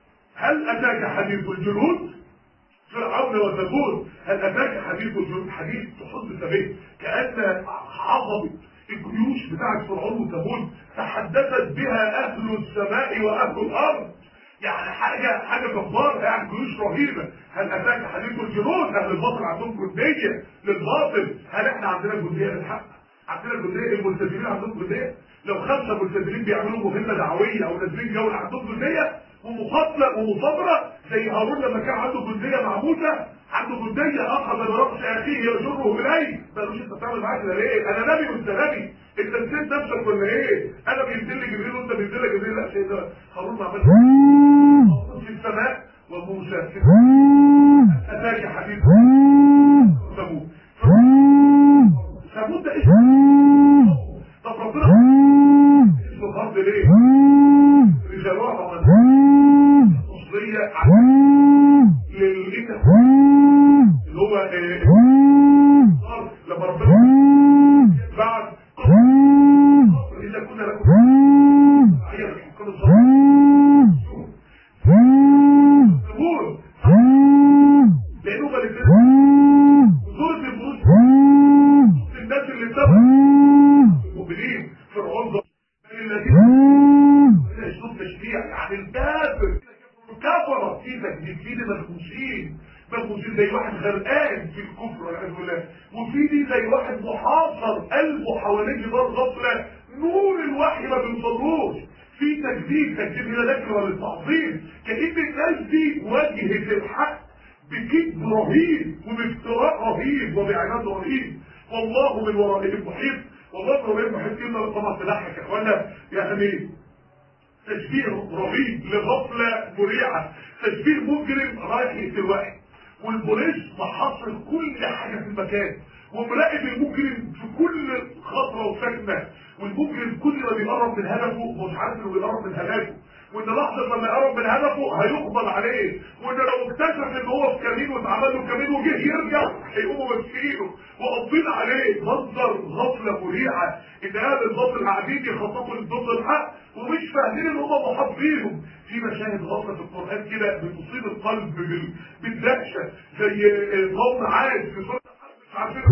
هل اتاك حديث الجنود فرعون وثمود هل اتاك حديث الجنود حديث تحط به كان عظمه الجيوش بتاعت فرعون وثمود تحدثت بها اهل السماء واهل الارض يعني حاجة حاجة جبارة يعني جيوش رهيبة هل أتاك حديث الجنود أهل الباطل عندهم جندية للباطل هل إحنا عندنا جندية للحق عندنا جندية الملتزمين عندهم جندية لو خمسة ملتزمين بيعملوا مهمة دعوية أو نازلين جولة عندهم جندية ومقاتلة ومصابرة زي هارون لما كان عنده جندية مع موسى عنده جندية أخذ برأس أخيه يجره إليه ما قالوش أنت بتعمل معاك كده ليه؟ أنا نبي وأنت نبي أنت نسيت نفسك ولا إيه؟ أنا بينزل لي جبريل وأنت بينزل لك جبريل لا شيء ده هارون ما عملش في السماء وموسى في أتاك حديث ثمود ثمود ده اسمه طب ربنا اسمه الأرض ليه؟ رجالوها من أصلية للإيه اللي هو لما ربنا بعد إذا كنا لكم هي الحكام الظالمين تقول لأنه ملكين وزورة البروس الناس اللي سبق المؤمنين فرعون الذين اسلوب تشريع يعني الكافر كفر في تكذيب في دي مخوشين مخوشين زي واحد غرقان في الكفر والعياذ بالله وفي دي زي واحد محاصر قلبه حواليه جدار غفله نور الوحي ما بيوصلوش في تكذيب تكذيب هنا نكره للتعظيم كأن الناس دي واجهت الحق بكذب رهيب وبافتراء رهيب وبعناد رهيب والله من ورائهم محيط والله من ورائهم محيط كلمه طبعا تضحك يا اخوانا يعني تشبيه رهيب لغفله مريعه تشبيه مجرم رايح يقتل واحد والبوليس محاصر كل حاجه في المكان ومراقب المجرم في كل خطوه وسكنه والمجرم كل ما بيقرب من هدفه مش عارف انه بيقرب من هدفه وان لحظه لما يقرب من هدفه هيقبض عليه وان لو اكتشف ان هو في كمين واتعمل له كمين وجه يرجع هيقوموا ماسكينه وقابضين عليه منظر غفله مريعه ان اهل الباطل قاعدين يخططوا لضد الحق ومش فاهمين ان هم محاط بيهم في مشاهد غفله في القران كده بتصيب القلب بال- بالدهشه زي قوم عاد في سوره مش عارفين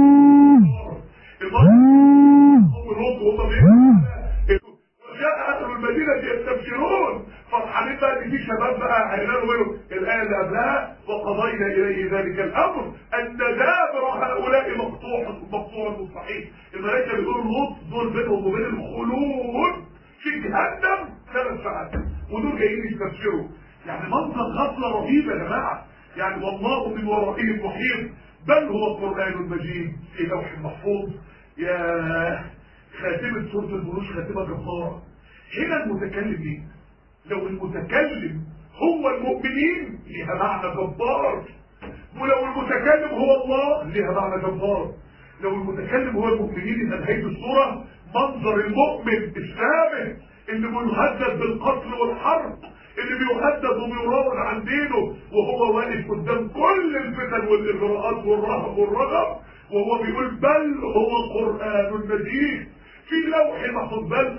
الباطل هم وهم وجاء اهل المدينه يستبشرون فرحانين بقى ان في شباب بقى هينالوا منهم الايه اللي قبلها وقضينا اليه ذلك الامر ان دابر هؤلاء مقطوع مقطوع مستحيل الملائكه بيقولوا لوط دول بينهم وبين الخلود في جهنم ثلاث ساعات ودول جايين يستبشروا يعني منظر غفله رهيبه يا جماعه يعني والله من ورائهم محيط بل هو القران المجيد في لوح محفوظ يا خاتمه سوره البروج خاتمه جباره هنا المتكلم مين لو المتكلم هو المؤمنين ليها معنى جبار ولو المتكلم هو الله ليها معنى جبار لو المتكلم هو المؤمنين يبقى نهايه الصوره منظر المؤمن الثابت اللي بيهدد بالقتل والحرب اللي بيهدد وبيراود عن دينه وهو واقف قدام كل الفتن والاغراءات والرهب والرغب وهو بيقول بل هو قران مجيد في لوح محفوظ بل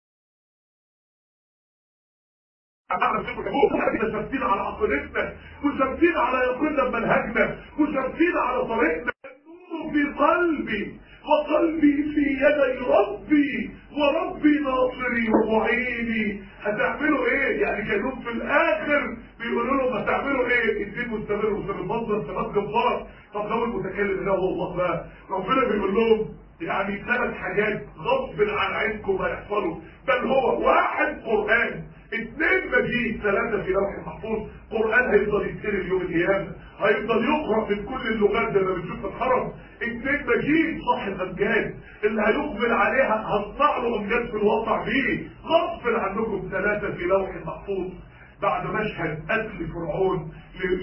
احنا ثابتين على عقيدتنا وثابتين على يقيننا بمنهجنا وثابتين على طريقنا النور في قلبي وقلبي في يدي ربي وربي ناصري ومعيني هتعملوا ايه يعني كانوا في الاخر بيقولوا لهم هتعملوا ايه الدين مستمر وسبب المنظر ثبات جبار طب لو المتكلم ده هو الله بقى ربنا بيقول لهم يعني ثلاث حاجات غصب عن عينكم هيحصلوا بل هو واحد قران اثنين مجيد ثلاثة في لوح محفوظ قرآن هيفضل يتسري يوم القيامة هيفضل يقرأ من كل اللغات زي ما بنشوف في الحرم اثنين مجيد صح الأمجاد اللي هيقبل عليها هتصنع له أمجاد في الواقع بيه غصب عنكم ثلاثة في لوح محفوظ بعد مشهد قتل فرعون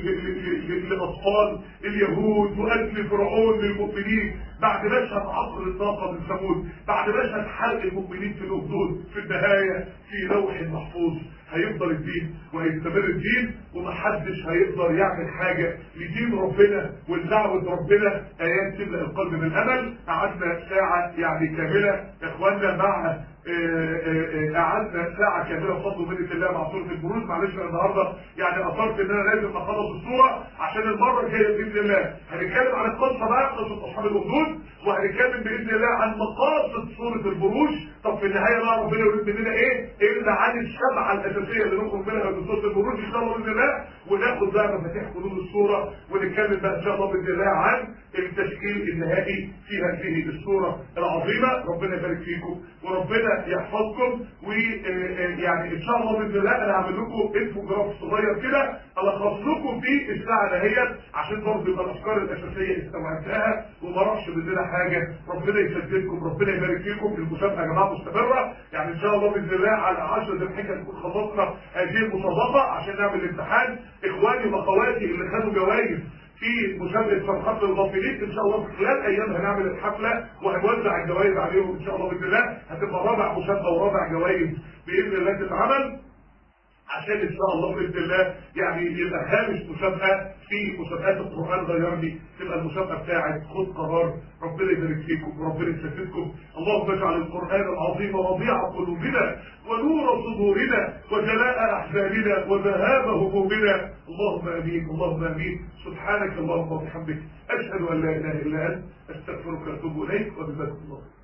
لأطفال اليهود وقتل فرعون للمؤمنين بعد مشهد عصر الطاقة من ثمود بعد مشهد حرق المؤمنين في الأخدود في النهاية في لوح محفوظ هيفضل الدين وهيستمر الدين ومحدش هيقدر يعمل حاجة لدين ربنا ولدعوة ربنا آيات تملأ القلب من أمل قعدنا ساعة يعني كاملة يا إخواننا مع قعدنا ساعة كاملة بفضل ومنة الله مع سورة البروج معلش انا النهارده يعني اثرت ان انا لازم اخلص الصورة عشان المرة الجاية بإذن الله هنتكلم عن القصة بقى قصة أصحاب الأخدود وهنتكلم بإذن الله عن مقاصد سورة البروج طب في النهاية بقى ربنا يريد مننا إيه؟ إلا عن الشبعة الأساسية اللي نخرج منها من سورة البروج إن شاء الله بإذن الله وناخد بقى مفاتيح قلوب الصورة ونتكلم بقى إن شاء الله بإذن الله عن التشكيل النهائي في هذه الصورة العظيمة ربنا يبارك فيكم وربنا يحفظكم ويعني ان شاء الله باذن الله انا هعمل لكم انفوجراف صغير كده الخص لكم في الساعه دهيت عشان برضه يبقى الافكار الاساسيه استوعبتها وما راحش مننا حاجه ربنا يسددكم ربنا يبارك فيكم المسابقه يا جماعه مستمره يعني ان شاء الله باذن الله على 10 ذي الحجه نكون خلصنا هذه المسابقه عشان نعمل الامتحان اخواني واخواتي اللي خدوا جوائز في مسابقه فرحات الغافلين ان شاء الله في خلال ايام هنعمل الحفله وهنوزع الجوائز عليهم ان شاء الله باذن الله هتبقى رابع مسابقه ورابع جوائز باذن الله تتعمل عشان ان شاء الله باذن الله يعني يبقى هامش مسابقه في مسابقات القران غيرني تبقى المسابقه بتاعت خد قرار ربنا يبارك فيكم وربنا يسددكم اللهم اجعل القران العظيم ربيع قلوبنا ونور صدورنا وجلاء احزاننا وذهاب همومنا اللهم امين اللهم امين سبحانك اللهم وبحمدك اشهد ان لا اله الا انت استغفرك واتوب اليك وجزاكم الله